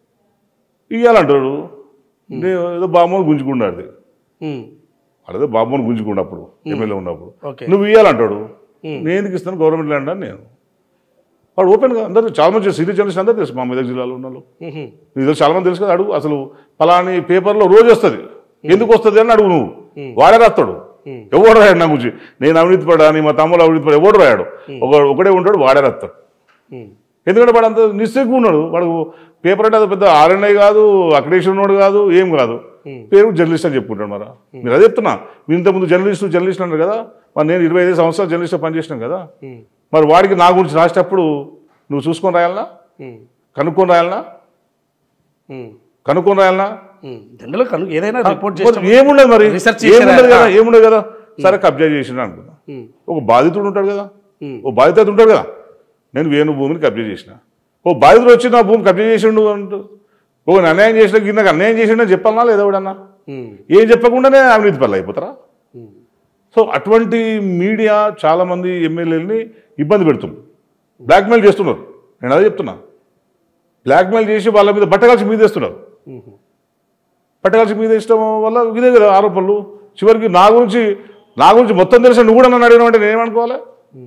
ఇవ్వాలంటాడు నేను ఏదో బామ్మని గుంజుకున్నాడు ఉమ్, వాడేదో బామ్మని గుంజుకుండా అప్పుడు ఎమ్మెల్యే ఉన్నప్పుడు ఓకే నువ్వు ఇవ్వాలంటాడు నేను ఎందుకు ఇస్తాను గవర్నమెంట్ ల్యాండ్ అని నేను వాడు ఓపెన్గా అందరూ చాలా మంది సిటీ జర్నలిస్ట్ అందరూ తెలుసు మా మెదక్ జిల్లాలో ఉన్న వాళ్ళు ఉహుం, నీకు తెలుసు చాలా మంది తెలుసు కదా అడుగు అసలు పలాని పేపర్లో రోజు వస్తుంది ఎందుకు వస్తుంది అని అడుగు నువ్వు వాడే రాస్తాడు ఉమ్. ఎవడు రాయాడు నా గురించి నేను అవినీతి పడాని మా తమ్ముడు అవినీతి పడా ఎవడు రాయాడు ఒక ఒకడే ఉంటాడు వాడే రాస్తాడు ఉమ్, ఎందుకంటే వాడు అంత నిశ్చయంగా ఉన్నాడు వాడు పేపర్ అంటే అది పెద్ద ఆర్ఎన్ఐ కాదు అక్రిడేషన్ ఉన్నాడు కాదు ఏం కాదు Hmm. పేరు జర్నలిస్ట్ అని చెప్పుకుంటాడు మరి మీరు అదే చెప్తున్నా మీరు ఇంతకుముందు జర్నలిస్టు జర్నలిస్ట్ అన్నారు కదా మరి నేను ఇరవై ఐదు సంవత్సరాలు జర్నలిస్ట్ పనిచేసినాను కదా ఉమ్, మరి వాడికి నా గురించి రాసేటప్పుడు నువ్వు చూసుకొని రాయాలనా ఉమ్, కనుక్కొని రాయాలనా ఉమ్, కనుక్కొని రాయాలనా ఉమ్. జనరల్గా కను ఏదైనా రిపోర్ట్ మరి చేస్తాం ఏముండదు మరి రీసెర్చ్ ఏముండదు చేశారా? కదా ఏముండదు కదా సరే కబ్జా చేసిన అనుకున్నా ఉమ్, ఒక బాధితుడు ఉంటాడు కదా ఉమ్, ఓ బాధిత ఉంటాడు కదా నేను వేణు భూమిని కబ్జా చేసిన ఓ బాధితుడు వచ్చి నా భూమి కబ్జా చేసిండు అంటూ ఓ నేను అన్యాయం చేసిన గిన్నె అన్యాయం చేసిండని చెప్పాలనా లేదా ఎవడన్నా ఉమ్, ఏం చెప్పకుండానే అవినీతి పనులు అయిపోతారా ఉమ్, సో అటువంటి మీడియా చాలామంది ఎమ్మెల్యేలని ఇబ్బంది పెడుతుంది బ్లాక్మెయిల్ చేస్తున్నారు నేను అదే చెప్తున్నా బ్లాక్మెయిల్ చేసి వాళ్ళ మీద బట్టగాల్చి మీద వేస్తున్నారు ఉమ్, పట్టగాల్చి మీద ఇష్టం వల్ల ఇదే కదా ఆరోపణలు చివరికి నా గురించి నా గురించి మొత్తం తెలిసిన నువ్వు కూడా నన్ను అడిగినావు అంటే నేనేమనుకోవాలి ఉమ్.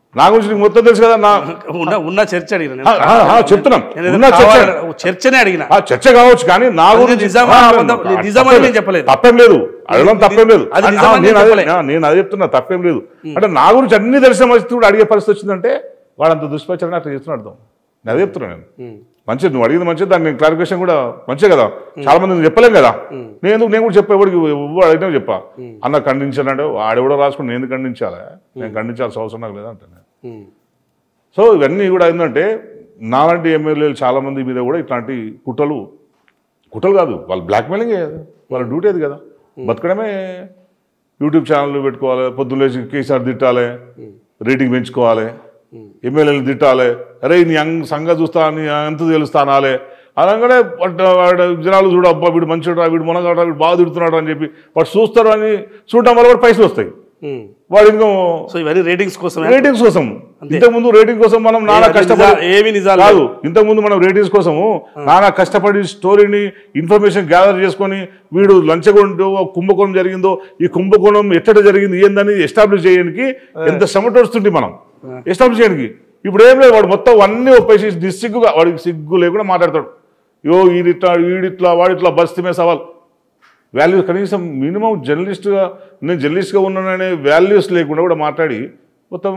నా గురించి నీకు మొత్తం తెలుసు కదా నా ఉన్న ఉన్న చర్చ అడిగిన నేను. ఆ, ఆ, ఆ, చెప్తున్నాం. నేను ఏదో ఉన్న చర్చ. కావాలని- ఓ చర్చనే అడిగిన ఆ చర్చ కావచ్చు కానీ నా అది గురించి నిజమా, ఆ, అబద్ధం? ఆ, నిజమని తప్పేం- నేను చెప్పలేదు. తప్పేం లేదు అడగడం తప్పేం లేదు అది ఆ, నిజమని నేను నేను అదే చెప్పలేదు. ఆ, నేను అదే చెప్తున్నా తప్పేం లేదు అంటే నా గురించి అన్ని తెలిసిన పరిస్థితి కూడా అడిగే పరిస్థితి వచ్చిందంటే వాడంత దుష్ప్రచారం అట్లా చేస్తున్న అర్థం నేను అదే చెప్తున్నా నేను ఉమ్. మంచిది నువ్వు అడిగింది మంచిది దాన్ని క్లారిఫికేషన్ కూడా మంచిదే కదా చాలా మంది చెప్పలేం కదా నేను ఎందుకు నేను కూడా చెప్పా ఎవరికి ఎవరు అడిగినా చెప్పా అన్న ఖండించానంటే వాడెవడో రాసుకుని నేను ఎందుకు ఖండించాలి నేను ఖండించాల్సిన అవసరం నాకు లేదా అంటాను ఉమ్. సో ఇవన్నీ కూడా ఏంటంటే నాలాంటి ఎమ్మెల్యేలు చాలా మంది మీద కూడా ఇట్లాంటి కుట్రలు కుట్రలు కాదు వాళ్ళు బ్లాక్మెయిలింగ్ వాళ్ళ డ్యూటీ అది కదా బతకడమే యూట్యూబ్ ఛానల్ పెట్టుకోవాలి పొద్దున్న లేచి కేసీఆర్ తిట్టాలి రేటింగ్ పెంచుకోవాలి ఎమ్మెల్యేలు తిట్టాలి అరే నీ అంగ్ సంగ చూస్తా నీ ఎంత తెలుస్తా అనాలే అలాగనే వాడు- వాడు జనాలు చూడు అబ్బా వీడు మంచిగా వీడు మునగాడు వీడు బాగా తిడుతున్నాడు అని చెప్పి వాడు చూస్తారు అని చూడటం వల్ల కూడా పైసలు వస్తాయి ఉమ్. వాడు ఇంకా సో ఇవన్నీ రేటింగ్స్ కోసమే రేటింగ్స్ కోసం ఇంతకుముందు రేటింగ్ కోసం మనం నానా ఏమి కష్టపడి నిజా- ఏమి నిజాలు కాదు ఇంతకుముందు మనం రేటింగ్స్ కోసము నానా కష్టపడి స్టోరీని ఇన్ఫర్మేషన్ గ్యాదర్ చేసుకొని వీడు లంచగొండో కుంభకోణం జరిగిందో ఈ కుంభకోణం ఎక్కడ జరిగింది ఏందని ఎస్టాబ్లిష్ చేయడానికి ఎంత శ్రమటొస్తుంది మనం ఎస్టాబ్లిష్ చేయడానికి ఇప్పుడు ఏం లేదు వాడు మొత్తం అన్నీ ఒప్పేసి నిస్సిగ్గుగా వాడికి సిగ్గు లేకుండా మాట్లాడతాడు యో ఈడిట్లా ఈడిట్లా వాడిట్లా బస్తీ సవాల్ వాల్యూస్ కనీసం మినిమం జర్నలిస్ట్గా నేను జర్నలిస్ట్గా ఉన్నాననే వాల్యూస్ లేకుండా కూడా మాట్లాడి మొత్తం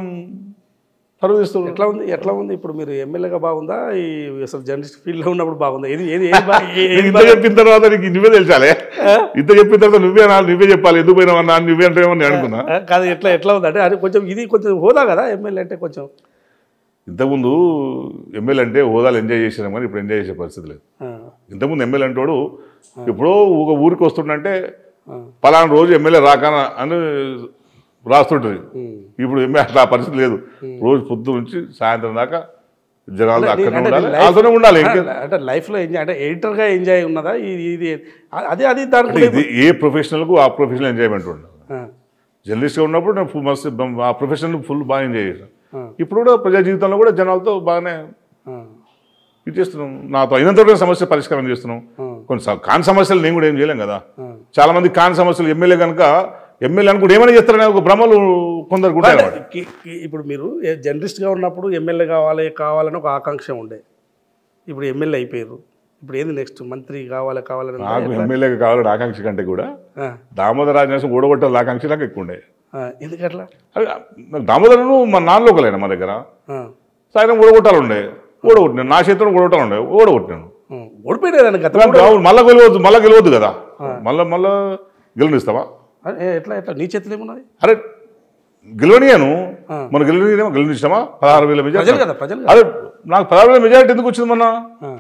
పరువు తీస్తున్నాడు ఎట్లా ఉంది ఎట్లా ఉంది ఇప్పుడు మీరు ఎమ్మెల్యేగా బాగుందా ఈ అసలు జర్నలిస్ట్ ఫీల్డ్ లో ఉన్నప్పుడు బాగుందా ఏది ఏది ఏది బా- ఏ- నీకు ఏది ఇంత బాగా- చెప్పిన తర్వాత నీకు నువ్వే తెలిసాలే ఇంత చెప్పిన తర్వాత నువ్వే అనాలి నువ్వే చెప్పాలి ఎందుకు పోయినావు అన్నా నువ్వే అంటే నేను అనుకున్నా ఆ, కాదు ఎట్లా ఎట్లా ఉంది అంటే అది కొంచెం ఇది కొంచెం హోదా కదా ఎమ్మెల్యే అంటే కొంచెం ఇంతకుముందు ఎమ్మెల్యే అంటే హోదాలు ఎంజాయ్ చేసినాం కానీ ఇప్పుడు ఎంజాయ్ చేసే పరిస్థితి లేదు ఆ, ఇంతకుముందు ఎమ్మెల్యే అంటాడు ఎప్పుడో ఒక ఊరికి వస్తుండంటే ఆ, పలానా రోజు ఎమ్మెల్యే రాకానా అని రాస్తుంటుంది ఉమ్. ఇప్పుడు ఎమ్మెల్యే అట్లా ఆ పరిస్థితి లేదు రోజు పొద్దు నుంచి సాయంత్రం దాకా జనాలు అక్కడనే అంటే ఉండాలి life- వాళ్ళతోనే ఉండాలి ఇంకే అంటే లైఫ్ లో ఎంజాయ్ అంటే ఎడిటర్ గా ఎంజాయ్ ఉన్నదా ఇది ఇది అది అది దానికి ఇది ఏ ప్రొఫెషనల్కు ఆ ప్రొఫెషనల్ ఎంజాయ్మెంట్ ఉండదు ఆ, జర్నలిస్ట్గా ఉన్నప్పుడు నేను ఫుల్ మస్తు ఆ ప్రొఫెషన్ ఫుల్ బాగా ఎంజాయ్ చేశాను ఆ. ఇప్పుడు కూడా ప్రజా జీవితంలో కూడా జనాలతో బాగానే ఆ, ఇది చేస్తున్నాం నాతో అయినంత సమస్య పరిష్కారం చేస్తున్నాం ఆ. కొన్ని స- కాని సమస్యలు నేను కూడా ఏం చేయలేం కదా ఆ. చాలా మంది కాని సమస్యలు ఎమ్మెల్యే కనుక ఎమ్మెల్యే అనుకుంటే ఏమైనా చేస్తారనే ఒక భ్రమలు కొందరు ఉంటాయి అన్నమాట కి- కి- ఇప్పుడు మీరు ఏ- జర్నలిస్ట్గా ఉన్నప్పుడు ఎమ్మెల్యే కావాలి కావాలని ఒక ఆకాంక్ష ఉండే ఇప్పుడు ఎమ్మెల్యే అయిపోయారు ఇప్పుడు ఏంది నెక్స్ట్ మంత్రి కావాలి కావాలని ఉందా? నాకు ఎమ్మెల్యేగా కావాలని ఆకాంక్ష కంటే కూడా ఆ, దామోదర రాజనేసం ఓడగొట్టాలి ఆకాంక్ష నాకు ఎక్కువ ఉండే ఆ, ఎందుకట్లా అది నాకు దామోదరను మా నాన్న ఒకలేనా మా దగ్గర ఆ, సాయంత్రం ఓడగొట్టాలి ఉండే ఓడగొట్టినాను నా చేతిలో ఓడగొట్టాలి ఉండే ఓడగొట్టినాను ఆ, ఓడిపోయినదాన్ని గత రాహుల్ మళ్ళా గెలవద్దు మళ్ళా గెలవద్దు కదా మళ్ళా మళ్ళా గెలవనిస్తావా ఎట్లా ఎట్లా నీ చేతిలో ఏమున్నది అరే గెలవనియాను ఆ. మన గెలవనియమా గెలవనిస్తామా పదహారు వేల మెజార్టీ ప్రజలు కదా ప్రజలు కదా అదే నాకు పదహారు వేల మెజార్టీ ఎందుకు వచ్చింది మొన్న ఆ.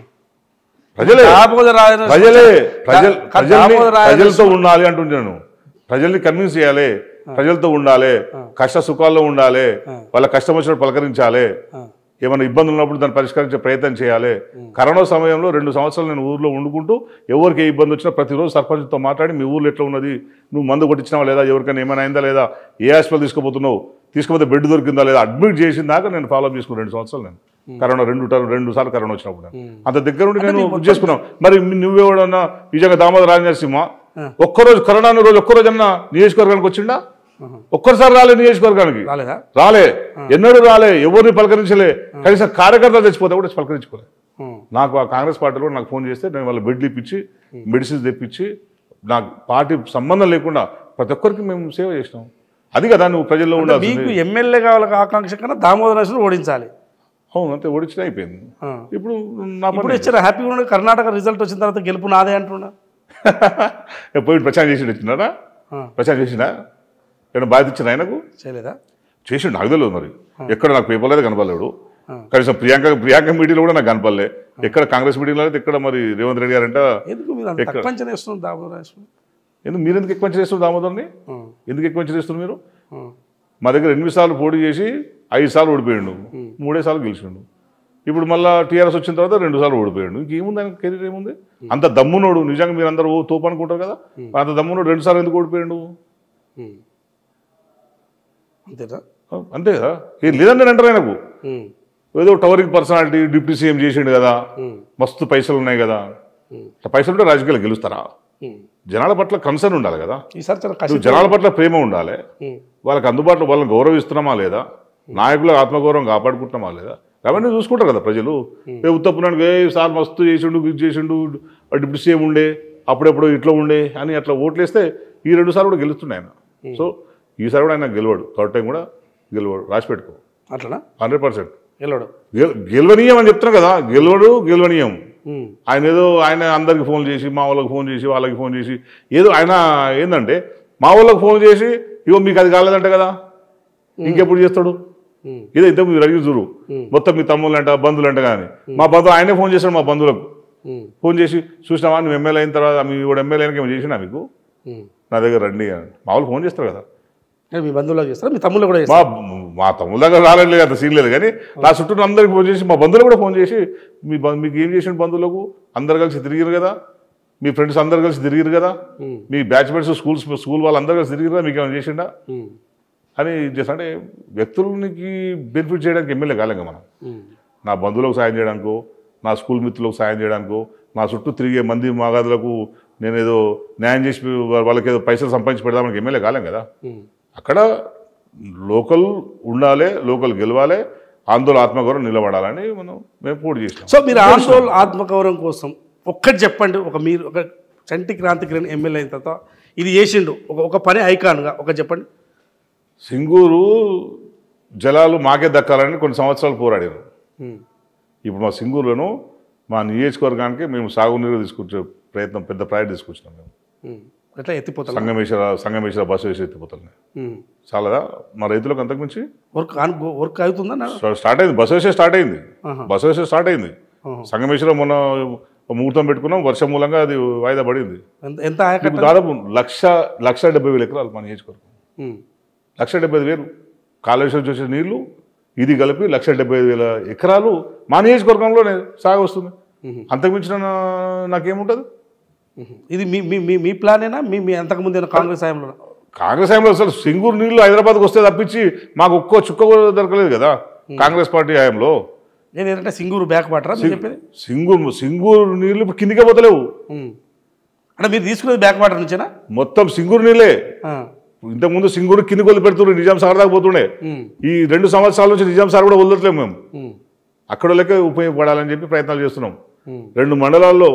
ప్రజలే దామోదర రాజన- ప్రజలే ప్రజల కా- ప్రజల్ని దామోదర రాజన- ప్రజలతో ఉండాలి అంటున్నాను ప్రజల్ని కన్విన్స్ చేయాలి ప్రజలతో ఉండాలి కష్ట సుఖాల్లో ఉండాలి వాళ్ళ కష్టం వచ్చినప్పుడు పలకరించాలి ఆ, ఏమైనా ఇబ్బందులు ఉన్నప్పుడు దాన్ని పరిష్కరించే ప్రయత్నం చేయాలి కరోనా సమయంలో రెండు సంవత్సరాలు నేను ఊర్లో వండుకుంటూ ఎవరికి ఏ ఇబ్బంది వచ్చినా ప్రతిరోజు సర్పంచ్తో మాట్లాడి మీ ఊర్లో ఎట్లా ఉన్నది నువ్వు మందు కొట్టించినావా లేదా ఎవరికైనా ఏమైనా అయిందా లేదా ఏ హాస్పిటల్ తీసుకుపోతున్నావు తీసుకుపోతే బెడ్ దొరికిందా లేదా అడ్మిట్ చేసిన దాకా నేను ఫాలో అప్ చేసుకున్నాను రెండు సంవత్సరాలు నేను కరోనా రెండు టర్మ్ రెండు సార్లు కరోనా వచ్చినప్పుడు నేను. అంత దగ్గర నుండి నేను ఇది చేసుకున్నాం మరి నువ్వెవడన్నా నిజంగా దామోదర రాజనరసింహ ఒక్కరోజు కరోనా అన్న రోజు ఒక్కరోజన్నా నియోజకవర్గానికి వచ్చిండా ఒక్కసారి రాలే నియోజకవర్గానికి రాలేదా రాలే ఎన్నడూ రాలే ఎవరిని పలకరించలే కనీసం కార్యకర్తలు తెచ్చిపోతే కూడా పలకరించుకోలే ఉమ్, నాకు ఆ కాంగ్రెస్ పార్టీలో నాకు ఫోన్ చేస్తే నేను వాళ్ళ బెడ్లు ఇప్పించి మెడిసిన్స్ తెప్పించి నాకు పార్టీ సంబంధం లేకుండా ప్రతి ఒక్కరికి మేము సేవ చేసినాం అది కదా నువ్వు ప్రజల్లో ఉండాల్సింది మీకు ఎమ్మెల్యే కావాలి ఆకాంక్ష కన్నా దామోదర రాజన ఓడించాలి అవును అంతే ఓడించిన అయిపోయింది ఆ. ఇప్పుడు నా ఇప్పుడు పని ఇచ్చారు హ్యాపీగా ఉండే కర్ణాటక రిజల్ట్ వచ్చిన తర్వాత గెలుపు నాదే అంటున్నా పోయి ప్రచారం చేసి వచ్చినారా ఆ. ప్రచారం చేసినా ఏమైనా బాధ్యత ఇచ్చిన ఆయనకు చేయలేదా చేసిండు నాకు తెలియదు మరి ఎక్కడ నాకు పేపర్లో అయితే కనపడలేడు ఆ. కనీసం ప్రియాంక ప్రియాంక మీటింగ్లో కూడా నాకు కనపడలే ఎక్కడ కాంగ్రెస్ మీటింగ్లో అయితే ఎక్కడ మరి రేవంత్ రెడ్డి గారంట ఎందుకు మీరు అంత తక్కువ అంచనా వేస్తున్నారు దామోదర రాజన ఎందుకు మీరు ఎందుకు ఎక్కువ చేస్తున్నారు దామోదర్ని ఆ, ఎందుకు ఎక్కువ చేస్తున్నారు మీరు ఆ, మా దగ్గర ఎనిమిది సార్లు పోటీ చేసి ఐదు సార్లు ఓడిపోయాడు మూడే సార్లు గెలిచిండు ఇప్పుడు మళ్ళీ టీఆర్ఎస్ వచ్చిన తర్వాత రెండు సార్లు ఓడిపోయాడు ఇంకేముంది ఆయన కెరీర్ ఏముంది అంత దమ్మునోడు నిజంగా మీరు అందరూ ఓ తోపు అనుకుంటారు కదా మరి అంత దమ్మునోడు రెండు సార్లు ఎందుకు ఓడిపోయాడు ఉమ్. అంతేనా అంతే కదా ఏం లేదండి అంటారు ఆయనకు ఉమ్, ఏదో టవరింగ్ పర్సనాలిటీ డిప్యూటీ సీఎం చేసిండు కదా ఉమ్, మస్తు పైసలు ఉన్నాయి కదా ఉమ్, అట్లా పైసలు ఉంటే రాజకీయాలు గెలుస్తారా ఉమ్. జనాల పట్ల కన్సర్న్ ఉండాలి కదా ఈసారి చాలా నువ్వు కష్టం జనాల పట్ల ప్రేమ ఉండాలి ఉమ్, వాళ్ళకి అందుబాటులో వాళ్ళని గౌరవిస్తున్నామా లేదా నాయకుల ఆత్మగౌరవం కాపాడుకుంటున్నామా లేదా అవన్నీ చూసుకుంటారు కదా ప్రజలు ఏ ఉత్తప్పునాడు ఏ సార్ మస్తు చేసిండు ఇది చేసిండు డిప్యూటీ సీఎం ఉండే అప్పుడెప్పుడు ఇట్లా ఉండే అని అట్లా ఓట్లేస్తే ఈ రెండు సార్లు కూడా గెలుస్తుండే ఆయన సో ఈసారి కూడా ఆయన గెలవాడు థర్డ్ టైం కూడా గెలవాడు రాసి పెట్టుకో అట్లనా హండ్రెడ్ పర్సెంట్ వెళ్ళాడు గెలవనీయం అని చెప్తున్నా కదా గెలవడు గెలవనీయం ఉమ్. ఆయన ఏదో ఆయన అందరికి ఫోన్ చేసి మా వాళ్ళకి ఫోన్ చేసి వాళ్ళకి ఫోన్ చేసి ఏదో ఆయన ఏంటంటే మా వాళ్ళకి ఫోన్ చేసి ఇగో మీకు అది కాలేదంట కదా ఇంకెప్పుడు చేస్తాడు ఉమ్. ఏదో ఇంత మీరు అడిగి చూడు మొత్తం మీ తమ్ముళ్ళు అంట బంధువులు అంట కానీ మా బంధువు ఆయనే ఫోన్ చేశాడు మా బంధువులకు ఉమ్. ఫోన్ చేసి చూసినావా నువ్వు ఎమ్మెల్యే అయిన తర్వాత మీ కూడా ఎమ్మెల్యే అయినాక ఏమో చేసినా మీకు ఉమ్. నా దగ్గర రండి అని మా వాళ్ళు ఫోన్ చేస్తారు కదా అంటే మీ బంధువులకు చేస్తారా మీ తమ్ముళ్ళు కూడా చేస్తారా మా మా తమ్ముళ్ళ దగ్గర రాలేదు అంత సీన్ లేదు కానీ నా చుట్టూ ఉన్న అందరికి ఫోన్ చేసి మా బంధువులు కూడా ఫోన్ చేసి మీ బం- మీకు ఏం చేసిన బంధువులకు అందరు కలిసి తిరిగిరు కదా మీ ఫ్రెండ్స్ అందరు కలిసి తిరిగిరు కదా ఉమ్. మీ బ్యాచ్మేట్స్ స్కూల్స్ స్కూల్ వాళ్ళు అందరు కలిసి తిరిగిరు కదా మీకు ఏమైనా చేసిండా ఉమ్. అని చేస్తా అంటే వ్యక్తులకి బెనిఫిట్ చేయడానికి ఎమ్మెల్యే కాలేం మనం ఉమ్. నా బంధువులకు సాయం చేయడానికో నా స్కూల్ మిత్రులకు సాయం చేయడానికో నా చుట్టూ తిరిగే మంది మాగాదులకు నేను ఏదో న్యాయం చేసి వాళ్ళకి ఏదో పైసలు సంపాదించి పెడదామని ఎమ్మెల్యే కాలేం కదా ఉమ్. అక్కడ లోకల్ ఉండాలి లోకల్ గెలవాలి ఆందోళన ఆత్మగౌరవం నిలబడాలని మనం మేము పోటీ చేసినాం సో మీరు ఆందోళన ఆత్మగౌరవం కోసం ఒక్కటి చెప్పండి ఒక మీరు ఒక చంటి క్రాంతి కిరణ్ ఎమ్మెల్యే అయిన తర్వాత ఇది చేసిండు ఒక ఒక పని ఐకాన్గా ఒక చెప్పండి సింగూరు జలాలు మాకే దక్కాలని కొన్ని సంవత్సరాలు పోరాడారు ఉమ్. ఇప్పుడు మా సింగూరులోను మా నియోజకవర్గానికి మేము సాగునీరు తీసుకొచ్చే ప్రయత్నం పెద్ద ప్రయారిటీ తీసుకొచ్చినాం మేము ఉమ్. ఎట్లా ఎత్తిపోతా సంగమేశ్వర సంగమేశ్వర బస్సు వేసి ఎత్తిపోతాను చాలదా మా రైతులకు అంతకుమించి వర్క్ ఆన్ వర్క్ అవుతుందా నా- స్టా- స్టార్ట్ అయింది బస్సు వేసే స్టార్ట్ అయింది ఆహా. బస్సు వేసే స్టార్ట్ అయింది ఆహా. సంగమేశ్వరం మొన్న ముహూర్తం పెట్టుకున్నాం వర్షం మూలంగా అది వాయిదా పడింది ఎంత ఎంత ఆయకట్ట ఇప్పుడు దాదాపు లక్ష లక్ష డెబ్బై వేల ఎకరాలు మన నియోజకవర్గం ఉమ్. లక్ష డెబ్బై ఐదు వేలు కాళేశ్వరం చూసే నీళ్లు ఇది కలిపి లక్ష డెబ్బై ఐదు వేల ఎకరాలు మా నియోజకవర్గంలోనే సాగు వస్తుంది మ్మ్. అంతకుమించిన నా- నాకేముంటుంది ఉమ్. ఇది మీ మీ మీ మీ ప్లానేనా మీ మీ అంతకుముందు కాంగ్రెస్ హయాంలో కాంగ్రెస్ హయాంలో అసలు సింగూరు నీళ్లు హైదరాబాద్కి వస్తే తప్పించి మాకు ఒక్కో చుక్క కూడా దొరకలేదు కదా కాంగ్రెస్ పార్టీ హయాంలో నేను ఏంటంటే సింగూరు బ్యాక్ వాటరా మీరు చెప్పేది సింగూరు సింగూరు నీళ్లు ఇప్పుడు కిందికే పోతలేవు ఉమ్. అంటే మీరు తీసుకునేది బ్యాక్ వాటర్ నుంచేనా మొత్తం సింగూరు నీళ్ళే ఆ. ఇంతకుముందు సింగూరు కిందికి వదిలి పెడుతుండే నిజాం సార్ దాకా పోతుండే ఉమ్. ఈ రెండు సంవత్సరాల నుంచి నిజాం సార్ కూడా వదలట్లేము మేము ఉమ్. అక్కడ లెక్క ఉపయోగపడాలని చెప్పి ప్రయత్నాలు చేస్తున్నాం ఉమ్. రెండు మండలాల్లో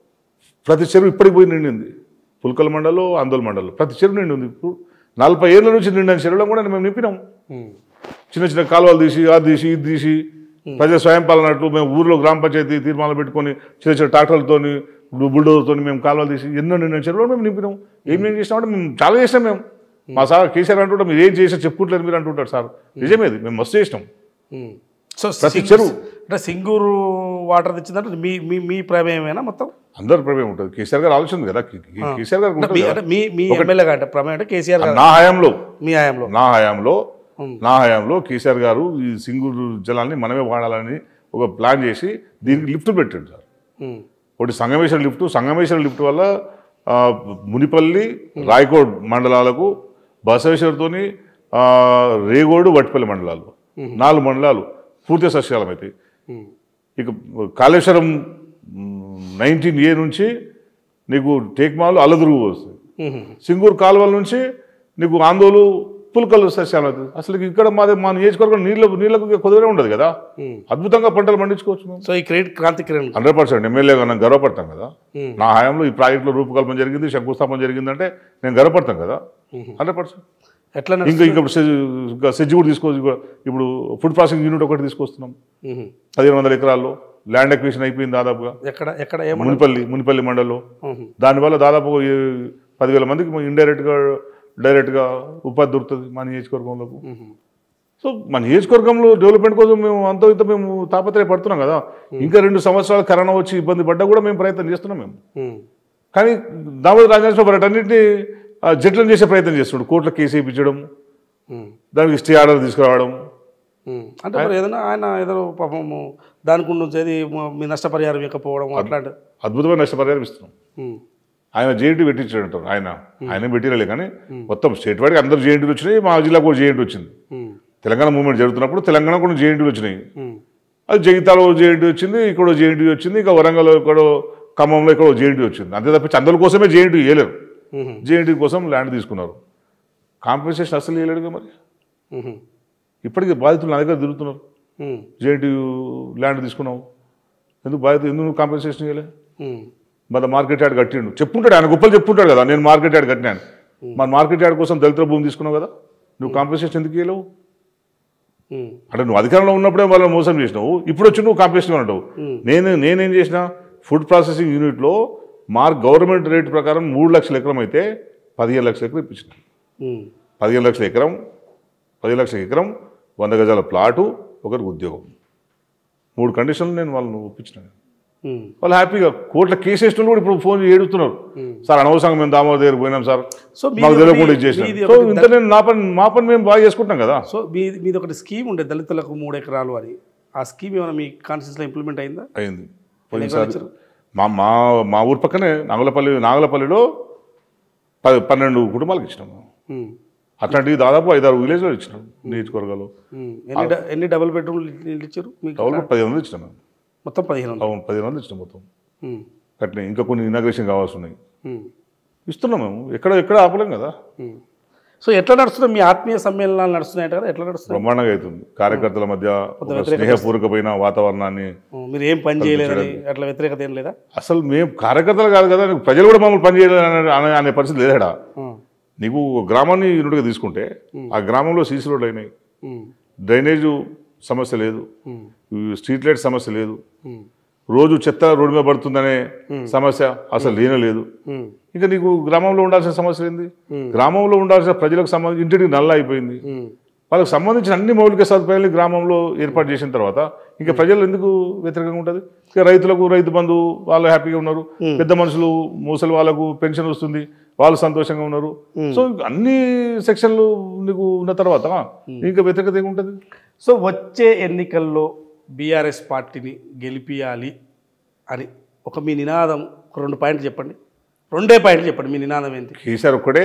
ప్రతి చెరువు ఇప్పటికి పోయి నిండింది పుల్కల మండలం ఆందోళన మండలం ప్రతి చెరువు నిండి ఉంది ఇప్పుడు నలభై ఏళ్ళ నుంచి నిండిన చెరువులను కూడా మేము నింపినాం ఉమ్. చిన్న చిన్న కాలువలు తీసి అది తీసి ఇది తీసి ప్రజల స్వయం పాలనట్లు మేము ఊర్లో గ్రామ పంచాయతీ తీర్మానాలు పెట్టుకొని చిన్న చిన్న ట్రాక్టర్లతోని బుల్డోజర్తో మేము కాలువలు తీసి ఎన్నో నిన్న చెరువులు మేము నింపినాం ఏం ఏం చేసినామంటే మేము చాలా చేసినాం మేము మా సార్ కేసీఆర్ అంటుంటాం మీరు ఏం చేసినా చెప్పుకుంటలేదు మీరు అంటుంటారు సార్ నిజమేది మేము మస్తు చేసినాం ఉమ్. సో ప్రతి సింగ్- చెరువు. అంటే సింగూరు వాటర్ తెచ్చిందంటే మీ మీ మీ ప్రమేయమేనా మొత్తం అందరి ప్రమేయం ఉంటుంది కేసీఆర్ గారు ఆలోచన ఉంది కదా కే- కే- కేసీఆర్ గారు అంటే ఉంటుంది మీ కదా. అంటే మీ మీ ఎమ్మెల్యే అంటే ప్రమేయం అంటే కేసీఆర్ గారు నా హయాంలో మీ హయాంలో నా హయాంలో ఉమ్. నా హయాంలో కేసీఆర్ గారు ఈ సింగూరు జలాన్ని మనమే వాడాలని ఒక ప్లాన్ చేసి దీనికి లిఫ్ట్ పెట్టాడు సార్ ఉమ్. ఒకటి సంగమేశ్వర లిఫ్ట్ సంగమేశ్వర లిఫ్ట్ వల్ల ఆ, మునిపల్లి రాయకోడ్ మండలాలకు బసవేశ్వరతోని ఆ, రేగోడు వట్టిపల్లి మండలాలు నాలుగు మండలాలు పూర్తి సస్యాలమైతాయి ఉమ్. ఇక కాళేశ్వరం నైన్టీన్ ఏ నుంచి నీకు టేక్మాలు అల్లదురుగు వస్తుంది ఉమ్. సింగూరు కాలువల నుంచి నీకు ఆందోళన పుల్కలు సస్యాలు అవుతుంది అసలు ఇక్కడ మాది మా నియోజకవర్గం నీళ్ళ నీళ్ళకు కుదరే ఉండదు కదా ఉమ్. అద్భుతంగా పంటలు పండించుకోవచ్చు మేము సో ఈ credit Kranthi Kiran hundred percent ఎమ్మెల్యేగా నేను గర్వపడతాం కదా ఉమ్. నా హయాంలో ఈ ప్రాజెక్టులో రూపకల్పన జరిగింది శంకుస్థాపన జరిగిందంటే నేను గర్వపడతాం కదా హండ్రెడ్ పర్సెంట్ ఎట్లా ఇంకా ఇంకా ఇప్పుడు సెజ్ ఇంకా సెజ్జి కూడా తీసుకో ఇప్పుడు ఫుడ్ ప్రాసెసింగ్ యూనిట్ ఒకటి తీసుకొస్తున్నాం ఉమ్. పదిహేను వందల ఎకరాల్లో ల్యాండ్ అక్విజిషన్ అయిపోయింది దాదాపుగా ఎక్కడ ఎక్కడ ఏమన్నా మునిపల్లి మునిపల్లి మండలంలో ఉమ్. దానివల్ల దాదాపు ఈ పదివేల మందికి ఇండైరెక్ట్గా డైరెక్ట్గా ఉపాధి దొరుకుతుంది మా నియోజకవర్గంలోకి ఉమ్. సో మా నియోజకవర్గంలో డెవలప్మెంట్ కోసం మేము అంత ఇంత మేము తాపత్రయపడుతున్నాం కదా ఇంకా రెండు సంవత్సరాలు కరోనా వచ్చి ఇబ్బంది పడ్డా కూడా మేము ప్రయత్నం చేస్తున్నాం మేము ఉమ్. కానీ దామోదర రాజేశ్వర వాటన్నింటినీ ఆ, జట్లను చేసే ప్రయత్నం చేస్తున్నాడు కోర్టులో కేసు వేయించడం ఉమ్. దానికి స్టే ఆర్డర్ తీసుకురావడం ఉమ్. అంటే మరి ఏదైనా ఆయన ఏదో పాపము దానికి ఉండేది మీ నష్టపరిహారం ఇవ్వకపోవడం అట్లాంటి అద్భుతమైన నష్టపరిహారం ఇస్తున్నాం ఉమ్. ఆయన జేఎన్టీ పెట్టించాడు అంటారు ఆయన ఆయన పెట్టిరలే కానీ మొత్తం స్టేట్ వాడికి అందరు జేఎన్టీలు వచ్చినాయి మా జిల్లాకు కూడా జేఎన్టీ వచ్చింది ఉమ్. తెలంగాణ మూవ్మెంట్ జరుగుతున్నప్పుడు తెలంగాణ కూడా జేఎన్టీలు వచ్చినాయి ఉమ్. అది జగిత్యాలో జేఎన్టీ వచ్చింది ఇక్కడ జేఎన్టీ వచ్చింది ఇక వరంగల్ ఇక్కడ ఖమ్మంలో ఇక్కడ జేఎన్టీ వచ్చింది అంతే తప్పించి అందరి కోసమే జేఎన్టీ వేయలేరు ఉమ్. జేఎన్టీ కోసం ల్యాండ్ తీసుకున్నారు కాంపెన్సేషన్ అసలు వేయలేడుగా మరి ఉమ్. ఇప్పటికీ బాధితులు నా దగ్గర తిరుగుతున్నారు ఉమ్, జేఎన్టీ ల్యాండ్ తీసుకున్నావు ఎందుకు బాధితులు ఎందుకు నువ్వు కాంపెన్సేషన్ ఇవ్వలే ఉమ్, మన మార్కెట్ యార్డ్ కట్టిండు చెప్పుంటాడు ఆయన గొప్పలు చెప్పుంటాడు కదా నేను మార్కెట్ యార్డ్ కట్టినాను మన మార్కెట్ యార్డ్ కోసం దళితుల భూమి తీసుకున్నావు కదా నువ్వు కాంపెన్సేషన్ ఎందుకు ఇవ్వలేవు ఉమ్, అంటే నువ్వు అధికారంలో ఉన్నప్పుడే వాళ్ళని మోసం చేసినావు ఇప్పుడు వచ్చి నువ్వు కాంపెన్సేషన్ అంటావు నేను నేనేం చేసిన ఫుడ్ ప్రాసెసింగ్ యూనిట్లో మార్ గవర్నమెంట్ రేట్ ప్రకారం మూడు లక్షల ఎకరం అయితే పదిహేను లక్షల ఎకరం ఇప్పించిన ఉమ్, పదిహేను లక్షల ఎకరం పదిహేను లక్షల ఎకరం వంద గజాల ప్లాటు ఒకరికి ఉద్యోగం మూడు కండిషన్లు నేను వాళ్ళని ఒప్పించినాను ఉమ్, వాళ్ళు హ్యాపీగా కోర్టుల కేసు వేసిన కూడా ఇప్పుడు ఫోన్ ఏడుతున్నారు సార్ అనవసరంగా మేము దామోదర్ దగ్గర పోయినాం సార్ సో మీది మాకు తెలియకుండా ఒకటి- ఇది చేసినాం మీది సో ఒకటి ఇంత నేను నా పని మా పని మేము బాగా చేసుకుంటాం కదా సో మీ మీది ఒకటి స్కీమ్ ఉండే దళితులకు మూడు ఎకరాలు అని ఆ స్కీమ్ ఏమైనా మీ కాన్స్టిట్యూన్సీలో ఇంప్లిమెంట్ అయిందా అయింది పోయినసారి మా మా మా ఊరు పక్కనే నాగలపల్లి నాగలపల్లిలో పది పన్నెండు కుటుంబాలకు ఇచ్చినాము ఉమ్, అట్లాంటివి దాదాపు ఐదారు విలేజ్లో ఇచ్చినాం నియోజకవర్గాలు ఉమ్. ఎన్ని డ- ఎన్ని డబుల్ బెడ్రూమ్లు ఇల్లు ఇచ్చారు మీకు టౌన్లో పదిహేను వందలు ఇచ్చినాం మేము మొత్తం పదిహేను వందలు అవును పదిహేను వందలు ఇచ్చినాం మొత్తం ఉమ్, కట్టినాయి ఇంకా కొన్ని ఇనాగ్రేషన్ కావాల్సి ఉన్నాయి ఉమ్, ఇస్తున్నాం మేము ఎక్కడ ఎక్కడ ఆపలేం కదా ఉమ్. సో ఎట్లా నడుస్తున్నాయి మీ ఆత్మీయ సమ్మేళనాలు నడుస్తున్నాయంట కదా ఎట్లా నడుస్తున్నాయి బ్రహ్మాండంగా అవుతుంది కార్యకర్తల మధ్య ఒక స్నేహపూర్వకమైన వాతావరణాన్ని ఉమ్, మీరు ఏం పని చేయలేదని అట్లా వ్యతిరేకత ఏం లేదా అసలు మేము కార్యకర్తలు కాదు కదా ప్రజలు కూడా మమ్మల్ని పని చేయాలని అనే- అనే పరిస్థితి లేదాడా ఉమ్, నీకు ఒక గ్రామాన్ని యూనిట్గా తీసుకుంటే ఆ గ్రామంలో సీసీ రోడ్లు అయినాయి ఉమ్, డ్రైనేజు సమస్య లేదు ఉమ్, ఈ స్ట్రీట్ లైట్ సమస్య లేదు ఉమ్, రోజు చెత్త రోడ్డు మీద పడుతుందనే సమస్య అసలు లేనే లేదు ఉమ్, ఇంకా నీకు గ్రామంలో ఉండాల్సిన సమస్య ఏంది గ్రామంలో ఉండాల్సిన ప్రజలకు సంబంధించి ఇంటికి నల్ల అయిపోయింది ఉమ్, వాళ్ళకి సంబంధించిన అన్ని మౌలిక సదుపాయాలు గ్రామంలో ఏర్పాటు చేసిన తర్వాత ఇంకా ప్రజలు ఎందుకు వ్యతిరేకంగా ఉంటుంది ఇక రైతులకు రైతు బంధు వాళ్ళు హ్యాపీగా ఉన్నారు పెద్ద మనుషులు ముసలి వాళ్ళకు పెన్షన్ వస్తుంది వాళ్ళు సంతోషంగా ఉన్నారు సో అన్ని సెక్షన్లు నీకు ఉన్న తర్వాత ఇంకా వ్యతిరేకత ఏముంటుంది సో వచ్చే ఎన్నికల్లో బీఆర్ఎస్ పార్టీని గెలిపియాలి అని ఒక మీ నినాదం ఒక రెండు పాయింట్లు చెప్పండి రెండే పాయింట్లు చెప్పండి మీ నినాదం ఏంటి కేసీఆర్ ఒక్కడే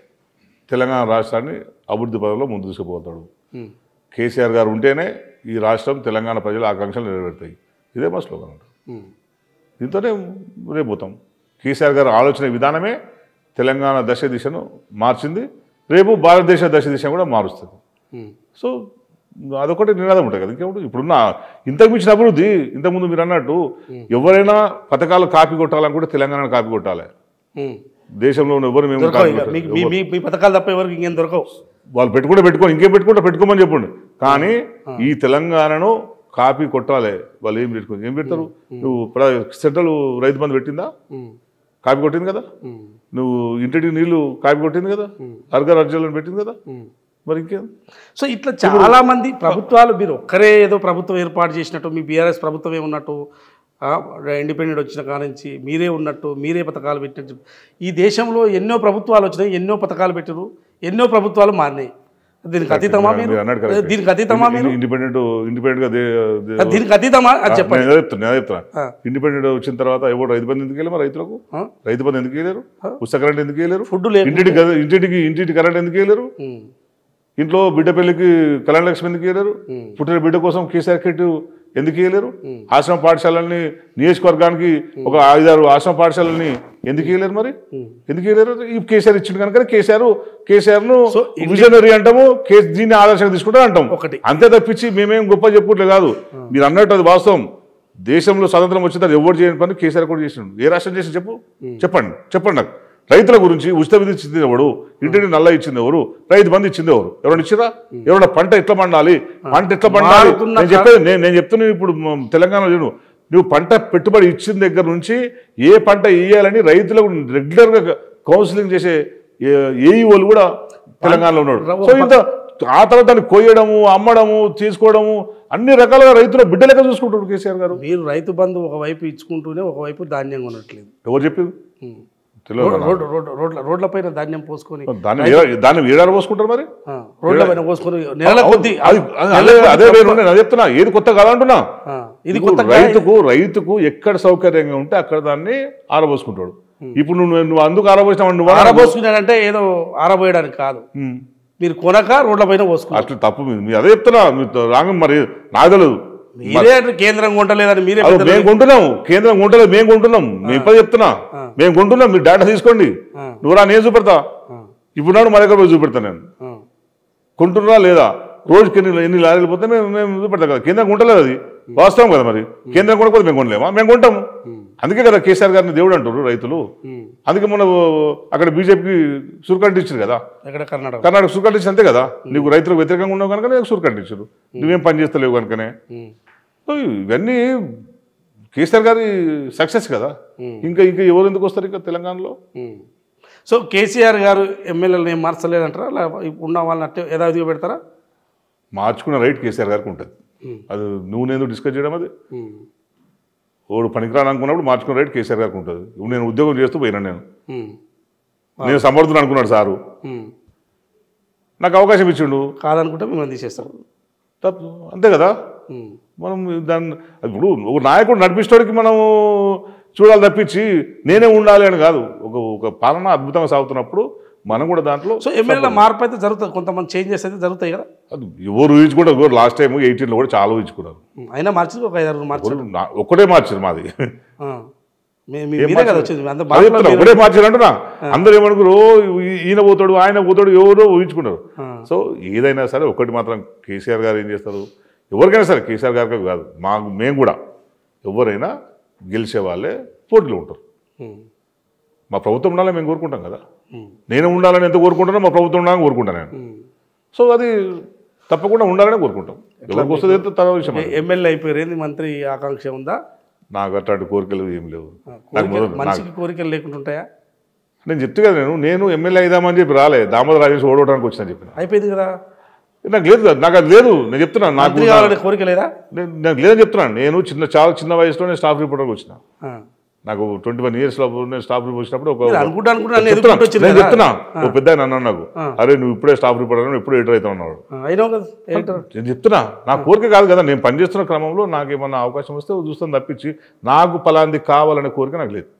తెలంగాణ రాష్ట్రాన్ని అభివృద్ధి పదంలో ముందు తీసుకుపోతాడు ఉమ్, కేసీఆర్ గారు ఉంటేనే ఈ రాష్ట్రం తెలంగాణ ప్రజల ఆకాంక్షలు నెరవేరుతాయి ఇదే మా స్లోగన్ అంటారు ఉమ్, దీంతోనే రేపు పోతాం కేసీఆర్ గారి ఆలోచన విధానమే తెలంగాణ దశ దిశను మార్చింది రేపు భారతదేశ దశ దిశ కూడా మారుస్తుంది ఉమ్, సో అదొకటి నినాదం ఉంటుంది కదా ఇంకేముంటుంది ఇప్పుడున్న ఇంతకు మించిన అభివృద్ధి ఇంతకుముందు మీరు అన్నట్టు ఎవరైనా పథకాలు కాపీ కొట్టాలనుకుంటే తెలంగాణ కాపీ కొట్టాలి ఉమ్. దేశంలో ఉన్న ఎవరు మేము దొరకవు కాపీ ఇక. కొట్టాలి. మీకు మీ మీ మీ పథకాలు తప్ప ఎవరికి ఇంకేం దొరకవు వాళ్ళు పెట్టుకుంటే పెట్టుకోండి ఇంకేం పెట్టుకుంటే పెట్టుకోమని చెప్పండి కానీ ఈ తెలంగాణను కాపీ కొట్టాలి వాళ్ళు ఏం పెట్టుకోండి ఏం పెడతారు నువ్వు ప్ర- సెంట్రల్ రైతు బంధు పెట్టిందా ఉమ్, కాపీ కొట్టింది కదా ఉమ్, నువ్వు ఇంటికి నీళ్లు కాపీ కొట్టింది కదా అర్గర్ అర్జలను పెట్టింది కదా ఉమ్. మరి ఇంకేం సో ఇట్లా చాలా మంది ప్రభుత్వాలు మీరు ఒక్కరే ఏదో ప్రభుత్వం ఏర్పాటు చేసినట్టు మీ బీఆర్ఎస్ ప్రభుత్వమే ఉన్నట్టు ఆ, ఇండిపెండెంట్ వచ్చిన కాడ నుంచి మీరే ఉన్నట్టు మీరే పథకాలు పెట్టినట్టు ఈ దేశంలో ఎన్నో ప్రభుత్వాలు వచ్చినాయి ఎన్నో పథకాలు పెట్టారు ఎన్నో ప్రభుత్వాలు మారినాయి దీనికి అతీతమా మీరు మీరు అన్నట్టు correct. దీనికి అతీతమా మీరు ఇండిపెండెంట్ ఇండిపెండెంట్ గా దే- దే- దీనికి అతీతమా అది చెప్పండి నేను అదే చెప్తున్నా నేను అదే చెప్తున్నా ఆ. ఇండిపెండెంట్ వచ్చిన తర్వాత ఎవరు రైతు బంధు ఎందుకు వెళ్ళారు రైతులకు ఆ? రైతు బంధు ఎందుకు వెళ్ళారు పుస్తక కరెంట్ ఎందుకు వెళ్ళారు ఫుడ్ లేదు ఇంటింటి గద- ఇంటింటికి ఇంటింటి కరెంట్ ఎందుకు వెళ్ళారు ఉమ్, ఇంట్లో బిడ్డ పెళ్లికి కళ్యాణ లక్ష్మి ఎందుకు వెళ్ళారు పుట్టిన బిడ్డ కోసం కేసీఆర్ కిట్ ఎందుకు వెళ్ళారు ఆశ్రమ పాఠశాలల్ని నియోజకవర్గానికి ఒక ఐదారు ఆశ్రమ పాఠశాలని ఎందుకు వెళ్ళారు మరి ఎందుకు వెళ్ళారు ఈ కేసీఆర్ ఇచ్చింది కనుక కేసీఆర్ కేసీఆర్ ను విజనరీ అంటాము కే- దీన్ని ఆదర్శంగా తీసుకుంటారు అంటాం ఒకటి. అంతే తప్పించి మేమేం గొప్ప చెప్పుకోవట్లేదు కాదు మీరు అన్నట్టు అది వాస్తవం దేశంలో స్వతంత్రం వచ్చిన తర్వాత ఎవరు చేయని పని కేసీఆర్ కూడా చేసిండు ఏ రాష్ట్రం చేసి చెప్పు చెప్పండి చెప్పండి నాకు రైతుల గురించి ఉచిత విధి ఇచ్చింది ఎవడు ఇంటిని నల్ల ఇచ్చింది ఎవరు రైతు బంధు ఇచ్చింది ఎవరు ఎవరైనా ఇచ్చిరా ఎవరైనా పంట ఎట్లా పండాలి పంట ఎట్లా పండాలి మారుతున్న నేను చెప్పేది నేను నేను చెప్తున్నా ఇప్పుడు మ- తెలంగాణలో చూడు నువ్వు పంట పెట్టుబడి ఇచ్చిన దగ్గర నుంచి ఏ పంట వేయాలని రైతులకు రెగ్యులర్గా కౌన్సిలింగ్ చేసే ఏఈఓలు కూడా తెలంగాణలో ఉన్నాడు సో ఇంత ఆ తర్వాత దాన్ని కొయ్యడము అమ్మడము తీసుకోవడము అన్ని రకాలుగా రైతుల బిడ్డ లెక్క చూసుకుంటాడు కేసీఆర్ గారు మీరు రైతు బంధు ఒకవైపు ఇచ్చుకుంటూనే ఒకవైపు ధాన్యం కొనట్లేదు ఎవరు చెప్పింది ఉమ్. తెలియదు రోడ్ రోడ్ రోడ్ రోడ్ల రోడ్లపైన ధాన్యం పోసుకొని దాన్ని ఏ- దాన్ని వీడారు పోసుకుంటారు మరి ఆ, రోడ్లపైన పోసుకొని నెలల కొద్ది అది అదే అదే వేరు ఉండే నేను చెప్తున్నా ఏది కొత్త కాదంటున్నా ఆ, ఇది ఇప్పుడు కొత్త రైతుకు రైతుకు ఎక్కడ సౌకర్యంగా ఉంటే అక్కడ దాన్ని ఆరబోసుకుంటాడు ఇప్పుడు నువ్వు నువ్వు అందుకు ఆరబోసినావు నువ్వు ఆరబోసుకున్నాడంటే ఏదో ఆరబోయడానికి కాదు ఉమ్. మీరు కొనక రోడ్లపైన పోసుకున్నారు అట్లా తప్పు మీరు మీరు అదే చెప్తున్నా మీరు రాంగ మరి నాకు తెలియదు మీరే కేంద్రం కొంటలేదని మీరే అది పెద్దలు- మేము కొంటున్నాం కేంద్రం కొంటలేదు మేము కొంటున్నాం మేము ఇప్పుడు చెప్తున్నా మేము కొంటున్నాం మీరు డేటా తీసుకోండి ఆ. నువ్వు రా నేను చూపెడతా ఆ, ఇప్పుడు నాడు మా దగ్గర పోయి చూపెడతా నేను ఆ, కొంటున్నా లేదా రోజుకి ఎన్ని ఎన్ని లారీలు పోతే మేము మేము ఇది పెడతాం కదా కేంద్రం కొంటలేదు అది వాస్తవం కదా మరి కేంద్రం కొనకపోతే మేము కొనలేమా మేము కొంటాము అందుకే కదా కేసీఆర్ గారిని దేవుడు అంటారు రైతులు అందుకే మన అక్కడ బీజేపీకి సురుకంటి ఇచ్చారు కదా ఎక్కడ కర్ణాటక కర్ణాటక సురుకంటి ఇచ్చి అంతే కదా నీకు రైతులకు వ్యతిరేకంగా ఉన్నావు కనుక నీకు సురుకంటి ఇచ్చారు నువ్వేం పని చేస్తలేవు కనుకనే ఉమ్. సో ఇవన్నీ కేసీఆర్ గారి సక్సెస్ కదా ఇంకా ఇంకా ఎవరు ఎందుకు వస్తారు ఇంకా తెలంగాణలో ఉమ్. సో కేసీఆర్ గారు ఎమ్మెల్యేలను ఏం మార్చలేదంటారా అలా ఉన్న వాళ్ళని అట్టే యథావిధిగా పెడతారా మార్చుకున్న రైట్ కేసీఆర్ గారికి ఉంటుంది ఉమ్. అది నువ్వు నేను డిస్కస్ చేయడం అది ఉమ్. ఓడు పనికిరాని అనుకున్నప్పుడు మార్చుకున్న రైట్ కేసీఆర్ గారికి ఉంటుంది ఇప్పుడు నేను ఉద్యోగం చేస్తూ పోయినా నేను ఉమ్. నేను సమర్థుడు అనుకున్నాడు సారు ఉమ్. నాకు అవకాశం ఇచ్చిండు కాదనుకుంటే మిమ్మల్ని తీసేస్తారు తప్పు అంతే కదా ఉమ్. మనం దాన్ని ఇప్పుడు ఒక నాయకుడు నడిపించడానికి మనం చూడాలి తప్పించి నేనే ఉండాలి అని కాదు ఒక ఒక పాలన అద్భుతంగా సాగుతున్నప్పుడు మనం కూడా దాంట్లో సో ఎమ్మెల్యేల మార్పు అయితే జరుగుతుంది కొంతమంది చేంజెస్ అయితే జరుగుతాయి కదా అది ఎవరు ఊహించుకుంటారు ఎవరు లాస్ట్ టైం ఎయిటీన్లో కూడా చాలా ఊహించుకున్నారు ఉమ్. అయినా మార్చి ఒక ఐదారు మార్చి ఎవరు నా- ఒక్కటే మార్చారు మాది మీరే కదా వచ్చింది అంత అదే మార్పులో చెప్తున్నా, మీరు- ఒకటే మార్చారు అంటున్నా అందరూ ఏమనుకున్నారు "ఓ, ఈ- ఈయన పోతాడు ఆయన పోతాడు ఎవరో ఊహించుకున్నారు ఆ. సో ఏదైనా సరే ఒకటి మాత్రం కేసీఆర్ గారు ఏం చేస్తారు ఎవరికైనా సరే కేసీఆర్ గారికి కాదు మాకు మేము కూడా ఎవరైనా గెలిచే వాళ్ళే పోటీలో ఉంటారు ఉమ్. మా ప్రభుత్వం ఉండాలని మేము కోరుకుంటాం కదా ఉమ్. నేను ఉండాలని ఎంత కోరుకుంటానో మా ప్రభుత్వం ఉండాలని కోరుకుంటాను నేను ఉమ్. సో అది తప్పకుండా ఉండాలని కోరుకుంటాం ఎవరికి వస్తుంది అయితే తర్వాత విషయం అది. ఎమ్మెల్యే అయిపోయారు ఏంది మంత్రి ఆకాంక్ష ఉందా నాకు అట్లాంటి కోరికలు ఏం లేవు ఆ, నాకు కోరికలు మొదలు- నాకు- మనిషికి కోరికలు లేకుండా ఉంటాయా నేను చెప్తే కదా నేను నేను ఎమ్మెల్యే అయిదామని చెప్పి రాలే దామోదర రాజేష్ ఓడవడానికి వచ్చిన చెప్పిన అయిపోయింది కదా నాకు లేదు కదా, నాకు అది లేదు నేను చెప్తున్నాను నాకు మంత్రి కావాలనే కోరిక లేదా నేను నాకు లేదని చెప్తున్నాను నేను చిన్న చాలా చిన్న వయసులో నేను స్టాఫ్ రిపోర్టర్కి వచ్చిన ఆ. నాకు ట్వంటీ వన్ ఇయర్స్ లో నేను స్టాఫ్ రిపోర్ట్ వచ్చినప్పుడు ఒక మీరు అనుకుంటా అనుకుంటా అన్ని చెప్తున్నా, ఎదుర్కొంటూ వచ్చింది నేను కదా. చెప్తున్నా ఒక పెద్ద ఆయన అన్నాడు నాకు అరే నువ్వు ఇప్పుడే స్టాఫ్ రిపోర్టర్ నువ్వు ఎప్పుడు ఎడిటర్ అవుతావు అన్నాడు ఆ, అయినావు కదా ఏంటారు నేను చెప్తున్నా నా కోరిక కాదు కదా నేను పనిచేస్తున్న క్రమంలో నాకు ఏమన్నా అవకాశం వస్తే చూస్తాను తప్పించి నాకు పలాంది కావాలనే కోరిక నాకు లేదు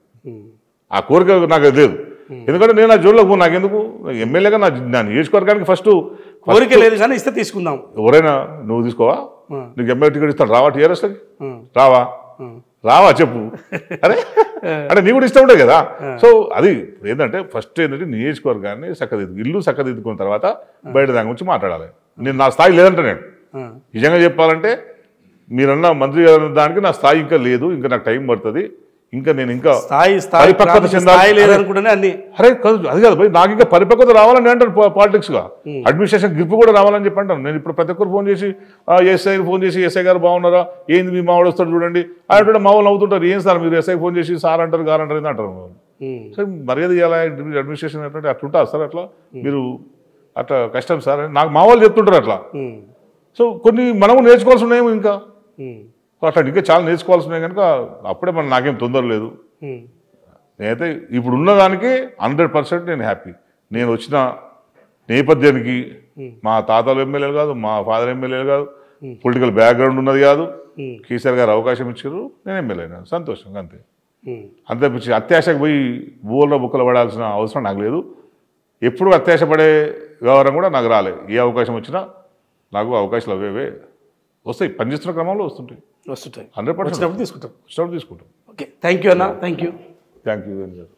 ఆ కోరిక నాకు అది లేదు ఎందుకంటే నేను ఆ జోన్లోకి పోను నాకెందుకు ఎమ్మెల్యేగా నా నా నియోజకవర్గానికి ఫస్ట్ కోరిక లేదు కానీ ఇస్తే తీసుకుందాం ఎవరైనా నువ్వు తీసుకోవా ఆ. నీకు ఎమ్మెల్యే టికెట్ ఇస్తాను రావా టీఆర్ఎస్కి ఆ. రావా ఆ. రావా చెప్పు అరే అంటే నీ కూడా ఇష్టం ఉండే కదా సో అది ఏంటంటే ఫస్ట్ ఏంటంటే నియోజకవర్గాన్ని చక్కదిద్దు ఇల్లు చక్కదిద్దుకున్న తర్వాత బయట దాని గురించి మాట్లాడాలి నేను నా స్థాయి లేదంటే నేను ఆ. నిజంగా చెప్పాలంటే మీరన్న మంత్రి గారు అన్న దానికి నా స్థాయి ఇంకా లేదు ఇంకా నాకు టైం పడుతుంది ఇంకా నేను ఇంకా స్థాయి స్థాయి పరిపక్వత ప్రాంతీయ చెందాలి. స్థాయి లేదనుకుంటేనే అన్ని అరే కాదు అది కాదు భయ్ నాకు ఇంకా పరిపక్వత రావాలని అంటారు పాలిటిక్స్ గా అడ్మినిస్ట్రేషన్ గ్రిప్ కూడా రావాలని చెప్పి అంటాను నేను ఇప్పుడు ప్రతి ఒక్కరు ఫోన్ చేసి ఎస్ఐ ఫోన్ చేసి ఎస్ఐ గారు బాగున్నారా ఏంది మీ మావాడు వస్తాడు చూడండి ఆయన మా వాళ్ళు అవుతుంటారు ఏం సార్ మీరు ఎస్ఐ ఫోన్ చేసి సార్ అంటారు గారు అంటారు ఏంది అంటారు ఉమ్. సార్ మర్యాద ఇవ్వాలి అడ్మినిస్ట్రేషన్ అంటే అట్లుంటారు సార్ అట్లా మీరు అట్లా కష్టం సార్ అని నాకు మా వాళ్ళు చెప్తుంటారు అట్లా ఉమ్. సో కొన్ని మనము నేర్చుకోవాల్సి ఉన్నాయేమో ఇంకా ఉమ్. అట్లా ఇంకా చాలా నేర్చుకోవాల్సి ఉన్నాయి కనుక అప్పుడే మన నాకేం తొందర లేదు ఉమ్. నేనైతే ఇప్పుడు ఉన్నదానికి హండ్రెడ్ పర్సెంట్ నేను హ్యాపీ నేను వచ్చిన నేపథ్యానికి మా తాతలు ఎమ్మెల్యేలు కాదు మా ఫాదర్ ఎమ్మెల్యేలు కాదు పొలిటికల్ బ్యాక్గ్రౌండ్ ఉన్నది కాదు ఉమ్. కేసీఆర్ గారు అవకాశం ఇచ్చారు నేను ఎమ్మెల్యే అయినా సంతోషంగా అంతే ఉమ్. అంతే పిచ్చి అత్యాశకు పోయి బోర్ల బుక్కలు పడాల్సిన అవసరం నాకు లేదు ఎప్పుడు అత్యాశ పడే వ్యవహారం కూడా నాకు రాలే ఏ అవకాశం వచ్చినా నాకు అవకాశాలు అవేవే వస్తాయి పనిచేస్తున్న క్రమంలో వస్తుంటాయి వస్తుంటాయి హండ్రెడ్ పర్సెంట్ వచ్చినప్పుడు తీసుకుంటాం వచ్చినప్పుడు తీసుకుంటాం ఓకే థ్యాంక్ యూ అన్న థ్యాంక్ యూ థ్యాంక్ యూ